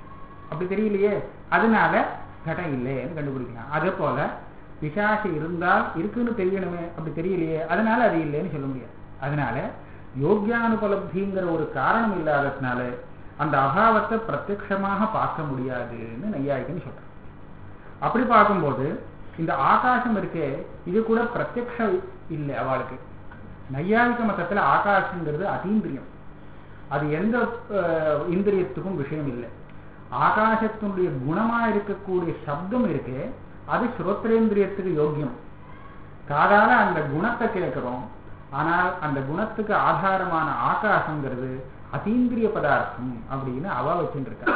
அப்படி தெரியலையே அதனால கடம் இல்லைன்னு கண்டுபிடிக்கலாம் அதே போல பிசாசு இருந்தால் இருக்குன்னு தெரியணுமே அப்படி தெரியலையே அதனால அது இல்லைன்னு சொல்ல முடியாது அதனால யோகியானுபலப்திங்கிற ஒரு காரணம் இல்லாததுனால அந்த அபாவத்தை பிரத்யக்ஷமாக பார்க்க முடியாதுன்னு நையாயிக்குன்னு சொல்றேன் அப்படி பார்க்கும்போது இந்த ஆகாசம் இருக்கே இது கூட பிரத்யக்ஷம் இல்லை அவளுக்கு நையாயிக்க மத்தத்துல ஆகாசங்கிறது அதீந்திரியம் அது எந்த அஹ், இந்திரியத்துக்கும் விஷயம் இல்லை ஆகாசத்தினுடைய குணமா இருக்கக்கூடிய சப்தம் இருக்கே அது ஸ்ரோத்ரேந்திரியத்துக்கு யோக்கியம் காதால அந்த குணத்தை கேட்கிறோம் ஆனால் அந்த குணத்துக்கு ஆதாரமான ஆகாசங்கிறது அதீந்திரிய பதார்த்தம் அப்படின்னு அவ வச்சுட்டு இருக்கா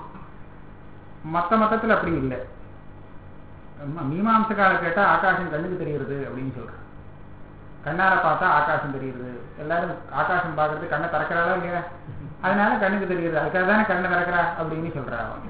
மத்த மத்தத்துல அப்படி இல்லை மீமாம்சக்கார கேட்டா ஆகாசம் கண்ணுக்கு தெரியுறது அப்படின்னு சொல்றான் கண்ணால பார்த்தா ஆகாசம் தெரியுது எல்லாரும் ஆகாசம் பார்க்கறது கண்ணை திறக்கிறாளா இல்லையா அதனால கண்ணுக்கு தெரியுது அதுக்காக தானே கண்ணை திறக்கிறா அப்படின்னு சொல்றா அவன்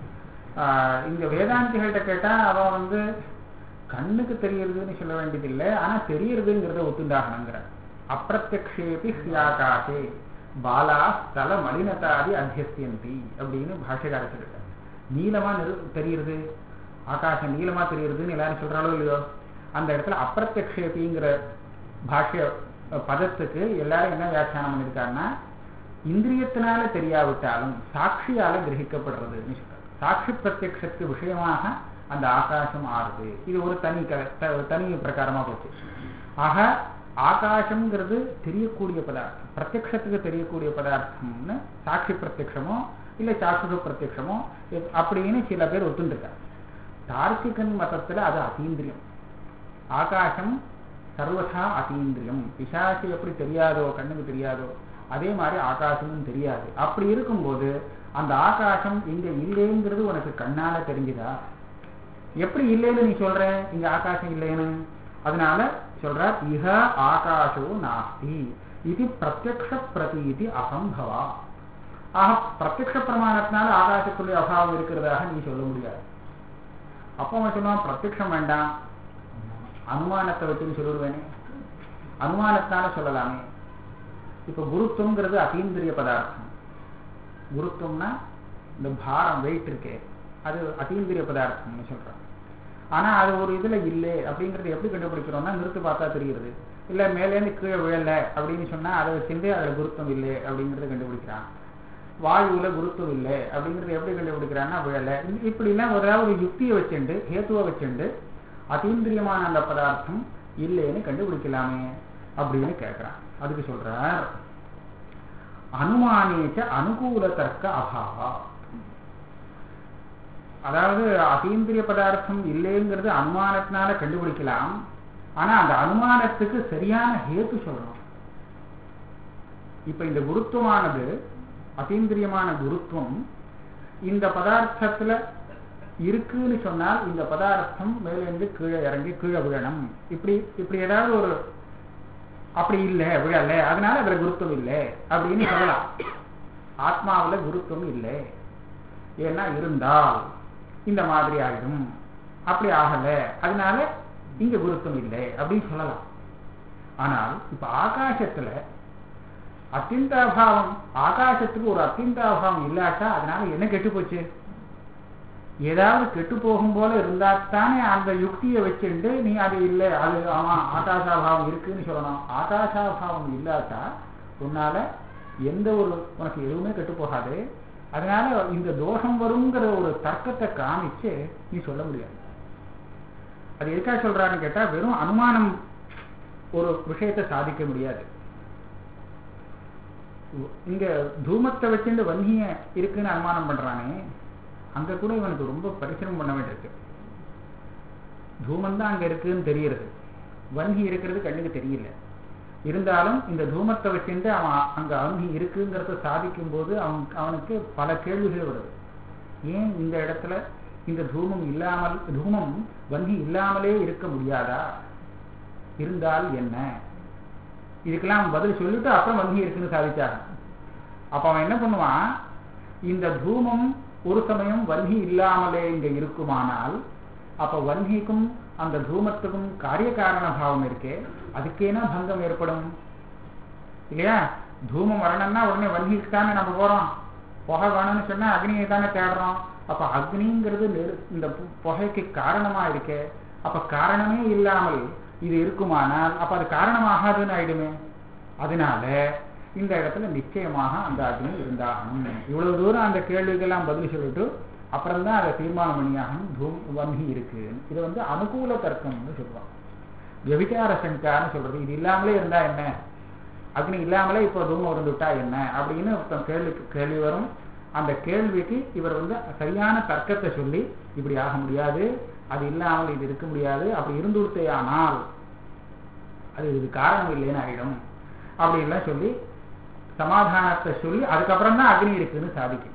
ஆஹ் இங்க வேதாந்திகள்கிட்ட கேட்டா அவன் வந்து கண்ணுக்கு தெரியறதுன்னு சொல்ல வேண்டியதில்லை ஆனா தெரியறதுங்கிறத ஒத்துண்டாகணுங்கிற அப்பிரத்யக்ஷேபி ஹியாகாசே பாலா ஸ்தல மலினதாதி அத்தியஸ்தியந்தி அப்படின்னு பாஷகார சொல்லிட்டார் நீளமா நிறு தெரியுறது ஆகாசம் நீளமா தெரியுறதுன்னு எல்லாரும் சொல்றாளோ இல்லையோ அந்த இடத்துல அப்பிரத்யக்ஷேபிங்கிற பாஷ்ய பதத்துக்கு எல்லாரும் என்ன வியாக்கியானம் பண்ணியிருக்காங்கன்னா இந்திரியத்தினால தெரியாவிட்டாலும் சாட்சியால கிரகிக்கப்படுறதுன்னு சொல்றாரு சாட்சி பிரத்யக்ஷத்துக்கு விஷயமாக அந்த ஆகாசம் ஆறுது இது ஒரு தனி க- த- தனி பிரகாரமா போச்சு ஆக ஆகாசம்ங்கிறது தெரியக்கூடிய பதார்த்தம் பிரத்யக்ஷத்துக்கு தெரியக்கூடிய பதார்த்தம்னு சாட்சி பிரத்யக்ஷமோ இல்ல சாட்சுக பிரத்யக்ஷமோ எப்- அப்படின்னு சில பேர் ஒத்துண்டிருக்காங்க தார்க்கிகன் மதத்துல அது அதீந்திரியம் ஆகாசம் சர்வதா அதீந்திரியம் பிசாசு எப்படி தெரியாதோ கண்ணுக்கு தெரியாதோ அதே மாதிரி ஆகாசமும் தெரியாது அப்படி இருக்கும்போது அந்த ஆகாசம் இங்க இல்லைங்கிறது உனக்கு கண்ணால தெரிஞ்சுதா எப்படி இல்லைன்னு நீ சொல்ற இங்க ஆகாசம் இல்லைன்னு அதனால சொல்ற இஹ ஆகாசோ நாஸ்தி இது பிரத்யக்ஷ பிரதீதி அசம்பவா ஆக பிரத்யக்ஷ பிரமாணத்தினால ஆகாசத்துடைய அபாவம் இருக்கிறதாக நீ சொல்ல முடியாது அப்போ அவன் சொல்லுவான் பிரத்யக்ஷம் வேண்டாம் அனுமானத்தை வச்சுன்னு சொல்லிடுவேனே அனுமானத்தினால சொல்லலாமே இப்ப குருத்துவங்கிறது அதீந்திரிய பதார்த்தம் குருத்துவம்னா இந்த பாரம் வெயிட் இருக்கே அது அதீந்திரிய பதார்த்தம்னு சொல்றாங்க ஆனா அது ஒரு இதுல இல்லை அப்படிங்கறது எப்படி கண்டுபிடிக்கிறோம்னா நிறுத்து பார்த்தா தெரியுது இல்ல மேலேருந்து கீழே விழல அப்படின்னு சொன்னா அதை வச்சிருந்து அதுல குருத்தம் இல்லை அப்படிங்கறத கண்டுபிடிக்கிறான் வாயுவுல குருத்துவம் இல்லை அப்படிங்கறது எப்படி கண்டுபிடிக்கிறான்னா விழல இப்ப- இப்படி எல்லாம் ஏதாவது ஒரு யுக்தியை வச்சுண்டு ஹேத்துவை வச்சுண்டு அதீந்திரியமான அந்த பதார்த்தம் இல்லைன்னு கண்டுபிடிக்கலாமே அப்படின்னு கேட்கிறான் அதுக்கு சொல்றார் அனுமானேச்ச அனுகூல தர்க்க அபாவா அதாவது அதீந்திரிய பதார்த்தம் இல்லைங்கிறது அனுமானத்தினால கண்டுபிடிக்கலாம் ஆனா அந்த அனுமானத்துக்கு சரியான ஹேத்து சொல்லணும் இப்ப இந்த குருத்துவமானது அதீந்திரியமான குருத்துவம் இந்த பதார்த்தத்துல இருக்குன்னு சொன்னால் இந்த பதார்த்தம் மேலிருந்து கீழே இறங்கி கீழே விழணும் இப்படி இப்படி ஏதாவது ஒரு அப்படி இல்லை விழல அதனால அதுல குருத்துவம் இல்லை அப்படின்னு சொல்லலாம் ஆத்மாவுல குருத்துவம் இல்லை ஏன்னா இருந்தால் இந்த மாதிரி ஆயிடும் அப்படி ஆகல அதனால இங்க குருத்துவம் இல்லை அப்படின்னு சொல்லலாம் ஆனால் இப்ப ஆகாசத்துல அத்தியந்தாபாவம் ஆகாசத்துக்கு ஒரு அத்தியந்தாபாவம் இல்லாட்டா அதனால என்ன கெட்டு போச்சு ஏதாவது கெட்டு போகும் போல இருந்தா தானே அந்த யுக்தியை வச்சுட்டு நீ அது இல்லை அது ஆமா ஆகாசாபாவம் இருக்குன்னு சொல்லணும் ஆகாசாபாவம் இல்லாட்டா உன்னால எந்த ஒரு உனக்கு எதுவுமே கெட்டு போகாது அதனால இந்த தோஷம் வருங்கிற ஒரு தர்க்கத்தை காமிச்சு நீ சொல்ல முடியாது அது எதுக்காக சொல்றாருன்னு கேட்டா வெறும் அனுமானம் ஒரு விஷயத்தை சாதிக்க முடியாது இங்க தூமத்தை வச்சுட்டு வன்னிய இருக்குன்னு அனுமானம் பண்றானே அங்க கூட இவனுக்கு ரொம்ப பரிசிரமம் பண்ண வேண்டியிருக்கு தூமம் தான் அங்க இருக்குன்னு தெரியுறது வன்கி இருக்கிறது கண்ணுக்கு தெரியல இருந்தாலும் இந்த தூமத்தை வச்சுட்டு அவன் அங்க வன்கி இருக்குங்கிறத சாதிக்கும் போது அவன் அவனுக்கு பல கேள்விகள் வருது ஏன் இந்த இடத்துல இந்த தூமம் இல்லாமல் தூமம் வன்கி இல்லாமலே இருக்க முடியாதா இருந்தால் என்ன இதுக்கெல்லாம் பதில் சொல்லிட்டு அப்புறம் வன்கி இருக்குன்னு சாதிச்சாங்க அப்ப அவன் என்ன பண்ணுவான் இந்த தூமம் ஒரு சமயம் வன்கி இல்லாமலே இங்க இருக்குமானால் அப்ப வன்கிக்கும் அந்த தூமத்துக்கும் காரிய காரண பாவம் இருக்கே அதுக்கேனா பங்கம் ஏற்படும் இல்லையா தூமம் வரணும்னா உடனே வன்கிக்கு தானே நம்ம போறோம் புகை வேணும்னு சொன்னா அக்னியை தானே தேடுறோம் அப்ப அக்னிங்கிறது நெரு- இந்த பு- புகைக்கு காரணமா இருக்கே அப்ப காரணமே இல்லாமல் இது இருக்குமானால் அப்ப அது காரணமாகாதுன்னு ஆயிடுமே அதனால இந்த இடத்துல நிச்சயமாக அந்த அக்னி இருந்தாகணும் இவ்வளவு தூரம் அந்த கேள்விக்கெல்லாம் பதில் சொல்லிட்டு அப்புறம் தான் அதை தீர்மானம் பண்ணியாகணும் தூம் வன்னி இருக்கு இது வந்து அனுகூல தர்க்கம்னு சொல்லுவாங்க விபச்சார சங்கான்னு சொல்றது இது இல்லாமலே இருந்தா என்ன அக்னி இல்லாமலே இப்போ தூமம் இருந்துட்டா என்ன அப்படின்னு ஒருத்தன் கேள்வி கேள்வி வரும் அந்த கேள்விக்கு இவர் வந்து சரியான தர்க்கத்தை சொல்லி இப்படி ஆக முடியாது அது இல்லாமல் இது இருக்க முடியாது அப்படி இருந்து ஆனால் அது இது காரணம் இல்லைன்னு ஆயிடும் அப்படின்லாம் சொல்லி சமாதானத்தை சொல்லி அதுக்கப்புறம் தான் அக்னி இருக்குன்னு சாதிக்கணும்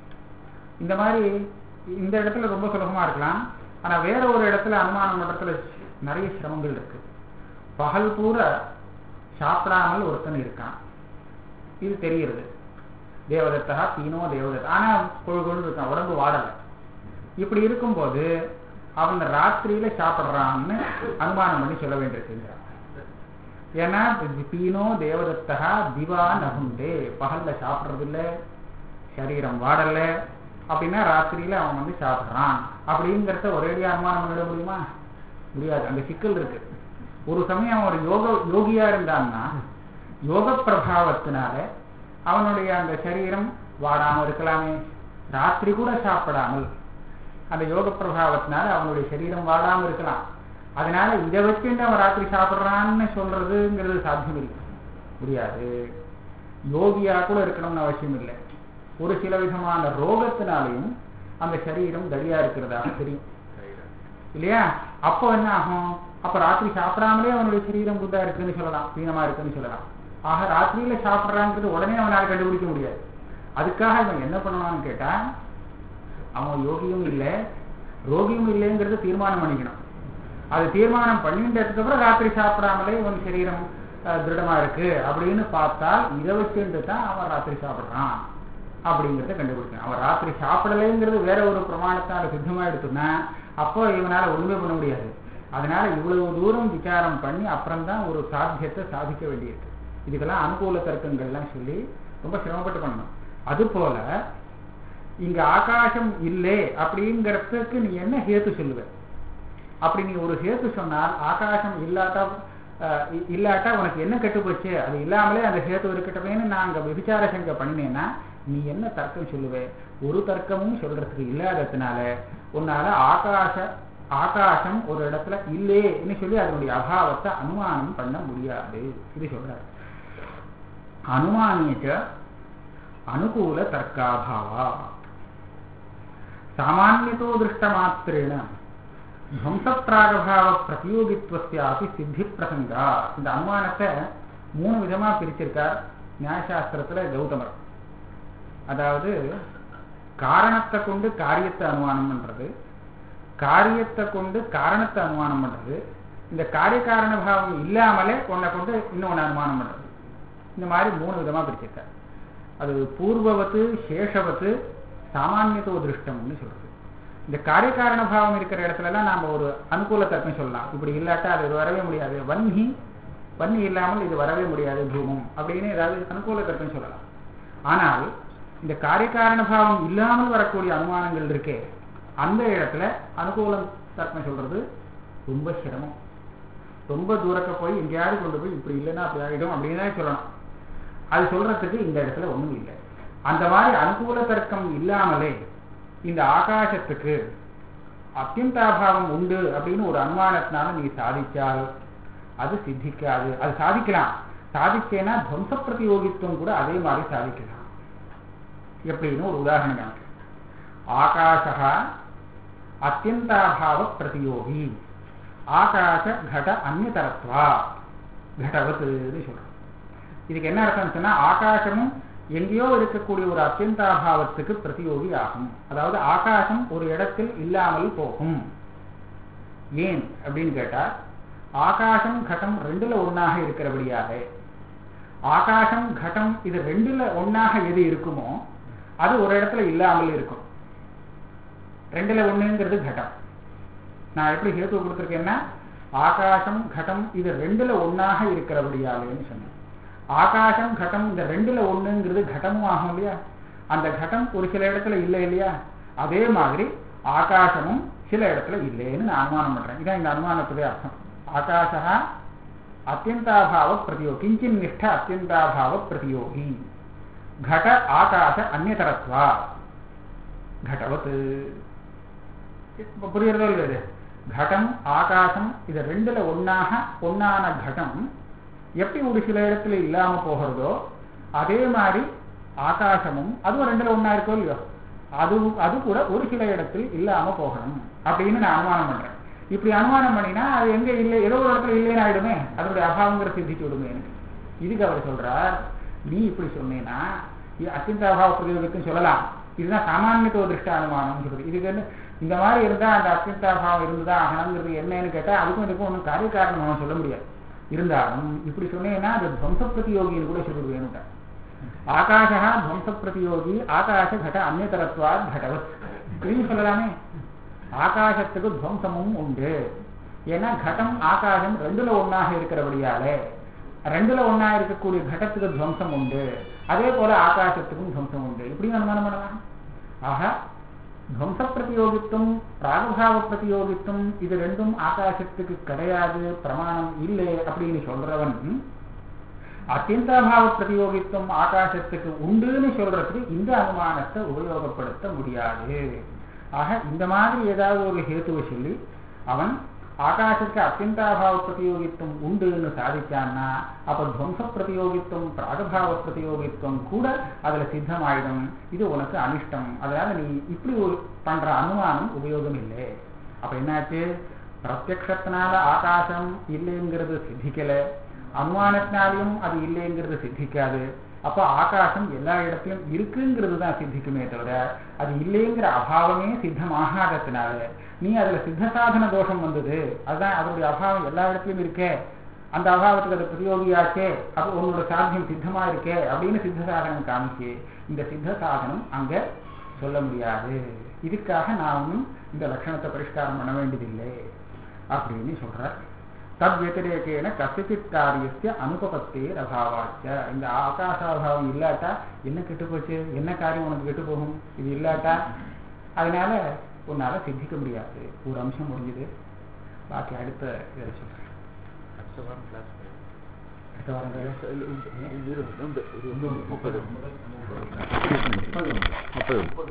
இந்த மாதிரி இந்த இடத்துல ரொம்ப சுலபமா இருக்கலாம் ஆனா வேற ஒரு இடத்துல அனுமானம் பண்றதுல நிறைய சிரமங்கள் இருக்கு பகல் பூரா சாப்பிடாமல் ஒருத்தன் இருக்கான் இது தெரிகிறது தேவதத்தா தீனோ தேவதத்தா ஆனா கொழு கொழு இருக்கான் உடம்பு வாடலை இப்படி இருக்கும்போது அவன் ராத்திரியில சாப்பிடுறான்னு அனுமானம் பண்ணி சொல்ல வேண்டியிருக்குங்கிறான் ஏன்னா பீனோ தேவதத்தா திவா நகுண்டே பகல்ல சாப்பிடுறது இல்ல சரீரம் வாடல அப்படின்னா ராத்திரியில அவன் வந்து சாப்பிடுறான் அப்படிங்கிறத ஒரேடியா அனுமானம் பண்ணிட முடியுமா முடியாது அந்த சிக்கல் இருக்கு ஒரு சமயம் அவன் ஒரு யோக யோகியா இருந்தான்னா யோக பிரபாவத்தினால அவனுடைய அந்த சரீரம் வாடாம இருக்கலாமே ராத்திரி கூட சாப்பிடாமல் அந்த யோக பிரபாவத்தினால அவனுடைய சரீரம் வாடாம இருக்கலாம் அதனால இதை வச்சுட்டு அவன் ராத்திரி சாப்பிடுறான்னு சொல்றதுங்கிறது சாத்தியம் இல்லை முடியாது யோகியா கூட இருக்கணும்னு அவசியம் இல்லை ஒரு சில விதமான ரோகத்தினாலையும் அந்த சரீரம் தடியா இருக்கிறதாக தெரியும் இல்லையா அப்போ என்ன ஆகும் அப்ப ராத்திரி சாப்பிடாமலே அவனுடைய சரீரம் குண்டா இருக்குன்னு சொல்லலாம் பீனமா இருக்குன்னு சொல்லலாம் ஆக ராத்திரியில சாப்பிடுறாங்கிறது உடனே அவனால கண்டுபிடிக்க முடியாது அதுக்காக இவன் என்ன பண்ணணும்னு கேட்டா அவன் யோகியும் இல்லை ரோகியும் இல்லைங்கிறது தீர்மானம் பண்ணிக்கணும் அது தீர்மானம் பண்ணிட்டதுக்கு அப்புறம் ராத்திரி சாப்பிடாமலே இவன் சரீரம் அஹ், திருடமா இருக்கு அப்படின்னு பார்த்தால் இதை வச்சுட்டு தான் அவன் ராத்திரி சாப்பிடுறான் அப்படிங்கிறத கண்டுபிடிக்கணும் அவன் ராத்திரி சாப்பிடலைங்கிறது வேற ஒரு பிரமாணத்தால சித்தமா எடுத்துனா அப்போ இவனால ஒண்ணுமே பண்ண முடியாது அதனால இவ்வளவு தூரம் விசாரம் பண்ணி அப்புறம் தான் ஒரு சாத்தியத்தை சாதிக்க வேண்டியிருக்கு இதுக்கெல்லாம் அனுகூல தர்க்கங்கள்லாம் சொல்லி ரொம்ப சிரமப்பட்டு பண்ணணும் அது போல இங்க ஆகாசம் இல்லை அப்படிங்கிறதுக்கு நீ என்ன ஹேத்து சொல்லுவ அப்படி நீ ஒரு ஹேத்து சொன்னால் ஆகாசம் இல்லாட்டா அஹ், இ- இல்லாட்டா உனக்கு என்ன கெட்டு போச்சு அது இல்லாமலே அந்த ஹேத்து இருக்கட்டுமேன்னு நான் அங்க விபிச்சார சங்க பண்ணினேன்னா நீ என்ன தர்க்கம் சொல்லுவே ஒரு தர்க்கமும் சொல்றதுக்கு இல்லாததுனால உன்னால ஆகாச ஆகாசம் ஒரு இடத்துல இல்லேன்னு சொல்லி அதனுடைய அபாவத்தை அனுமானம் பண்ண முடியாது இது சொல்றாரு அனுமானியச்ச அனுகூல தர்க்காபாவா சாமானியத்தோ திருஷ்டமாத்திரேன துவம்சப்பிராகபாவ பிரதியோகித்வஸ்யாபி சித்தி பிரசங்கா இந்த அனுமானத்தை மூணு விதமா பிரிச்சிருக்கார் நியாயசாஸ்திரத்துல கௌதமர் அதாவது காரணத்தை கொண்டு காரியத்தை அனுமானம் பண்றது காரியத்தை கொண்டு காரணத்தை அனுமானம் பண்றது இந்த காரிய காரண பாவம் இல்லாமலே ஒன்றை கொண்டு இன்னொன்னு அனுமானம் பண்றது இந்த மாதிரி மூணு விதமா பிரிச்சிருக்கார் அது பூர்வவத்து சேஷவத்து சாமானியத்துவ திருஷ்டம்னு சொல்றது இந்த காரிய காரண பாவம் இருக்கிற இடத்துல எல்லாம் நாம ஒரு அனுகூல தர்க்கம் சொல்லலாம் இப்படி இல்லாட்டா அது வரவே முடியாது வன்னி வன்னி இல்லாமல் இது வரவே முடியாது தூமம் அப்படின்னு ஏதாவது அனுகூல தர்க்கம் சொல்லலாம் ஆனால் இந்த காரிய காரண பாவம் இல்லாமல் வரக்கூடிய அனுமானங்கள் இருக்கே அந்த இடத்துல அனுகூலம் தர்க்கம் சொல்றது ரொம்ப சிரமம் ரொம்ப தூரக்க போய் எங்கேயாவது கொண்டு போய் இப்படி இல்லைன்னா அப்படி ஆகிடும் அப்படின்னு தான் சொல்லணும் அது சொல்றதுக்கு இந்த இடத்துல ஒண்ணும் இல்லை அந்த மாதிரி அனுகூல தர்க்கம் இல்லாமலே இந்த ஆகாசத்துக்கு அத்தியந்தாபாவம் உண்டு அப்படின்னு ஒரு அனுமானத்தினால நீ சாதிச்சால் அது சித்திக்காது அது சாதிக்கலாம் சாதிச்சேன்னா துவம்ச பிரதியோகித்துவம் கூட அதே மாதிரி சாதிக்கலாம் எப்படின்னு ஒரு உதாரணம் காமிக்கிறேன் ஆகாஷா அத்தியந்தாபாவ பிரதியோகி ஆகாச கட அந்நியதரத்வா கடவத்துன்னு சொல்றோம் இதுக்கு என்ன அர்த்தம் சொன்னா ஆகாசமும் எங்கேயோ இருக்கக்கூடிய ஒரு அத்தியந்தாபாவத்துக்கு பிரதியோகி ஆகும் அதாவது ஆகாசம் ஒரு இடத்தில் இல்லாமல் போகும் ஏன் அப்படின்னு கேட்டா ஆகாசம் கட்டம் ரெண்டுல ஒண்ணாக இருக்கிறபடியாக ஆகாசம் கட்டம் இது ரெண்டுல ஒண்ணாக எது இருக்குமோ அது ஒரு இடத்துல இல்லாமல் இருக்கும் ரெண்டுல ஒண்ணுங்கிறது கட்டம் நான் எப்படி ஹேத்து கொடுத்துருக்கேன்னா ஆகாசம் கட்டம் இது ரெண்டுல ஒண்ணாக இருக்கிறபடியாலேன்னு சொன்னேன் ஆகாசம் கட்டம் இந்த ரெண்டுல ஒண்ணுங்கிறது கடமும் ஆகும் இல்லையா அந்த கடம் ஒரு சில இடத்துல இல்லை இல்லையா அதே மாதிரி ஆகாசமும் சில இடத்துல இல்லைன்னு நான் அனுமானம் பண்றேன் இதான் இந்த அனுமானத்துடைய அர்த்தம் ஆகாஷா அத்தியந்தாபாவ பிரதியோகி கிஞ்சின் நிஷ்ட அத்தியந்தாபாவ பிரதியோகி घट ஆகாச அந்நியதரத்வா घटवत् இப்ப புரியுறதோ இல்லையா இது கடம் ஆகாசம் இது ரெண்டுல ஒன்னாக ஒன்னான கடம் எப்படி ஒரு சில இடத்துல இல்லாம போகிறதோ அதே மாதிரி ஆகாசமும் அதுவும் ரெண்டுல ஒன்னா இருக்கோ இல்லையோ அது அது கூட ஒரு சில இடத்தில் இல்லாம போகணும் அப்படின்னு நான் அனுமானம் பண்றேன் இப்படி அனுமானம் பண்ணினா அது எங்க இல்லை ஏதோ ஒரு இடத்துல இல்லைன்னு ஆயிடுமே அதனுடைய அபாவங்கிற சித்திச்சு விடுமே எனக்கு இதுக்கு அவர் சொல்றார் நீ இப்படி சொன்னேன்னா இது அத்தியந்த அபாவ பிரயோகத்துன்னு சொல்லலாம் இதுதான் சாமானியத்துவ திருஷ்ட அனுமானம் சொல்றது இதுக்கு என்ன இந்த மாதிரி இருந்தா அந்த அத்தியந்த அபாவம் இருந்துதான் ஆகணுங்கிறது என்னன்னு கேட்டா அதுக்கும் இதுக்கும் ஒன்றும் காரிய காரணம் சொல்ல முடியாது இருந்தாலும் இப்படி சொன்னேன்னா அது துவம்ச பிரதியோகின்னு கூட சொல்றது வேணும்டா ஆகாஷா துவம்ச பிரதியோகி ஆகாஷ கட அந்நியதரத்வா கடவத் இப்படின்னு சொல்லலாமே ஆகாசத்துக்கு துவம்சமும் உண்டு ஏன்னா கடம் ஆகாசம் ரெண்டுல ஒன்னாக இருக்கிறபடியாலே ரெண்டுல ஒன்னா இருக்கக்கூடிய கடத்துக்கு துவம்சம் உண்டு அதே போல ஆகாசத்துக்கும் துவம்சம் உண்டு இப்படியும் அனுமானம் பண்ணலாம் ஆக துவம்ச பிரதியோகித்துவம் ராகபாவ பிரதியோகித்துவம் இது ரெண்டும் ஆகாசத்துக்கு கிடையாது பிரமாணம் இல்லை அப்படின்னு சொல்றவன் அத்தியந்தாபாவ பிரதியோகித்துவம் ஆகாசத்துக்கு உண்டுன்னு சொல்றதுக்கு இந்த அனுமானத்தை உபயோகப்படுத்த முடியாது ஆக இந்த மாதிரி ஏதாவது ஒரு ஹேத்துவை சொல்லி அவன் ஆகாசத்துக்கு அத்தியந்தாபாவ பிரதியோகித்துவம் உண்டுன்னு சாதிச்சான்னா அப்ப துவம்ச பிரதியோகித்துவம் பிராகபாவ பிரதியோகித்துவம் கூட அதுல சித்தமாயிடும் இது உனக்கு அனிஷ்டம் அதனால நீ இப்படி ஒரு பண்ற அனுமானம் உபயோகம் இல்லை அப்ப என்னாச்சு பிரத்யக்ஷத்தினால ஆகாசம் இல்லைங்கிறது சித்திக்கல அனுமானத்தினாலையும் அது இல்லைங்கிறது சித்திக்காது அப்ப ஆகாசம் எல்லா இடத்திலும் இருக்குங்கிறது தான் சித்திக்குமே தவிர அது இல்லைங்கிற அபாவமே சித்தமாகாததுனால நீ அதுல சித்த சாதன தோஷம் வந்தது அதுதான் அதனுடைய அபாவம் எல்லா இடத்துலயும் இருக்கே அந்த அபாவத்துக்கு அது பிரயோகியாச்சே அப்போ உன்னோட சாத்தியம் சித்தமா இருக்கே அப்படின்னு சித்த சாதனம் காமிச்சு இந்த சித்த சாதனம் அங்க சொல்ல முடியாது இதுக்காக நான் ஒன்றும் இந்த லட்சணத்தை பரிஷ்காரம் பண்ண வேண்டியதில்லை அப்படின்னு சொல்றார் தத் வத்திரேகேன கசிச்சித் காரியஸ்ய அனுபபத்தே அபாவாச்ச இந்த ஆகாசாபாவம் இல்லாட்டா என்ன கெட்டு போச்சு என்ன காரியம் உனக்கு கெட்டு போகும் இது இல்லாட்டா அதனால உன்னால சித்திக்க முடியாது ஒரு அம்சம் முடிஞ்சது பாக்கி அடுத்த இதில் சொல்றேன் அடுத்த வாரம் கிளாஸ் அடுத்த வாரம் வேலை முப்பது முப்பது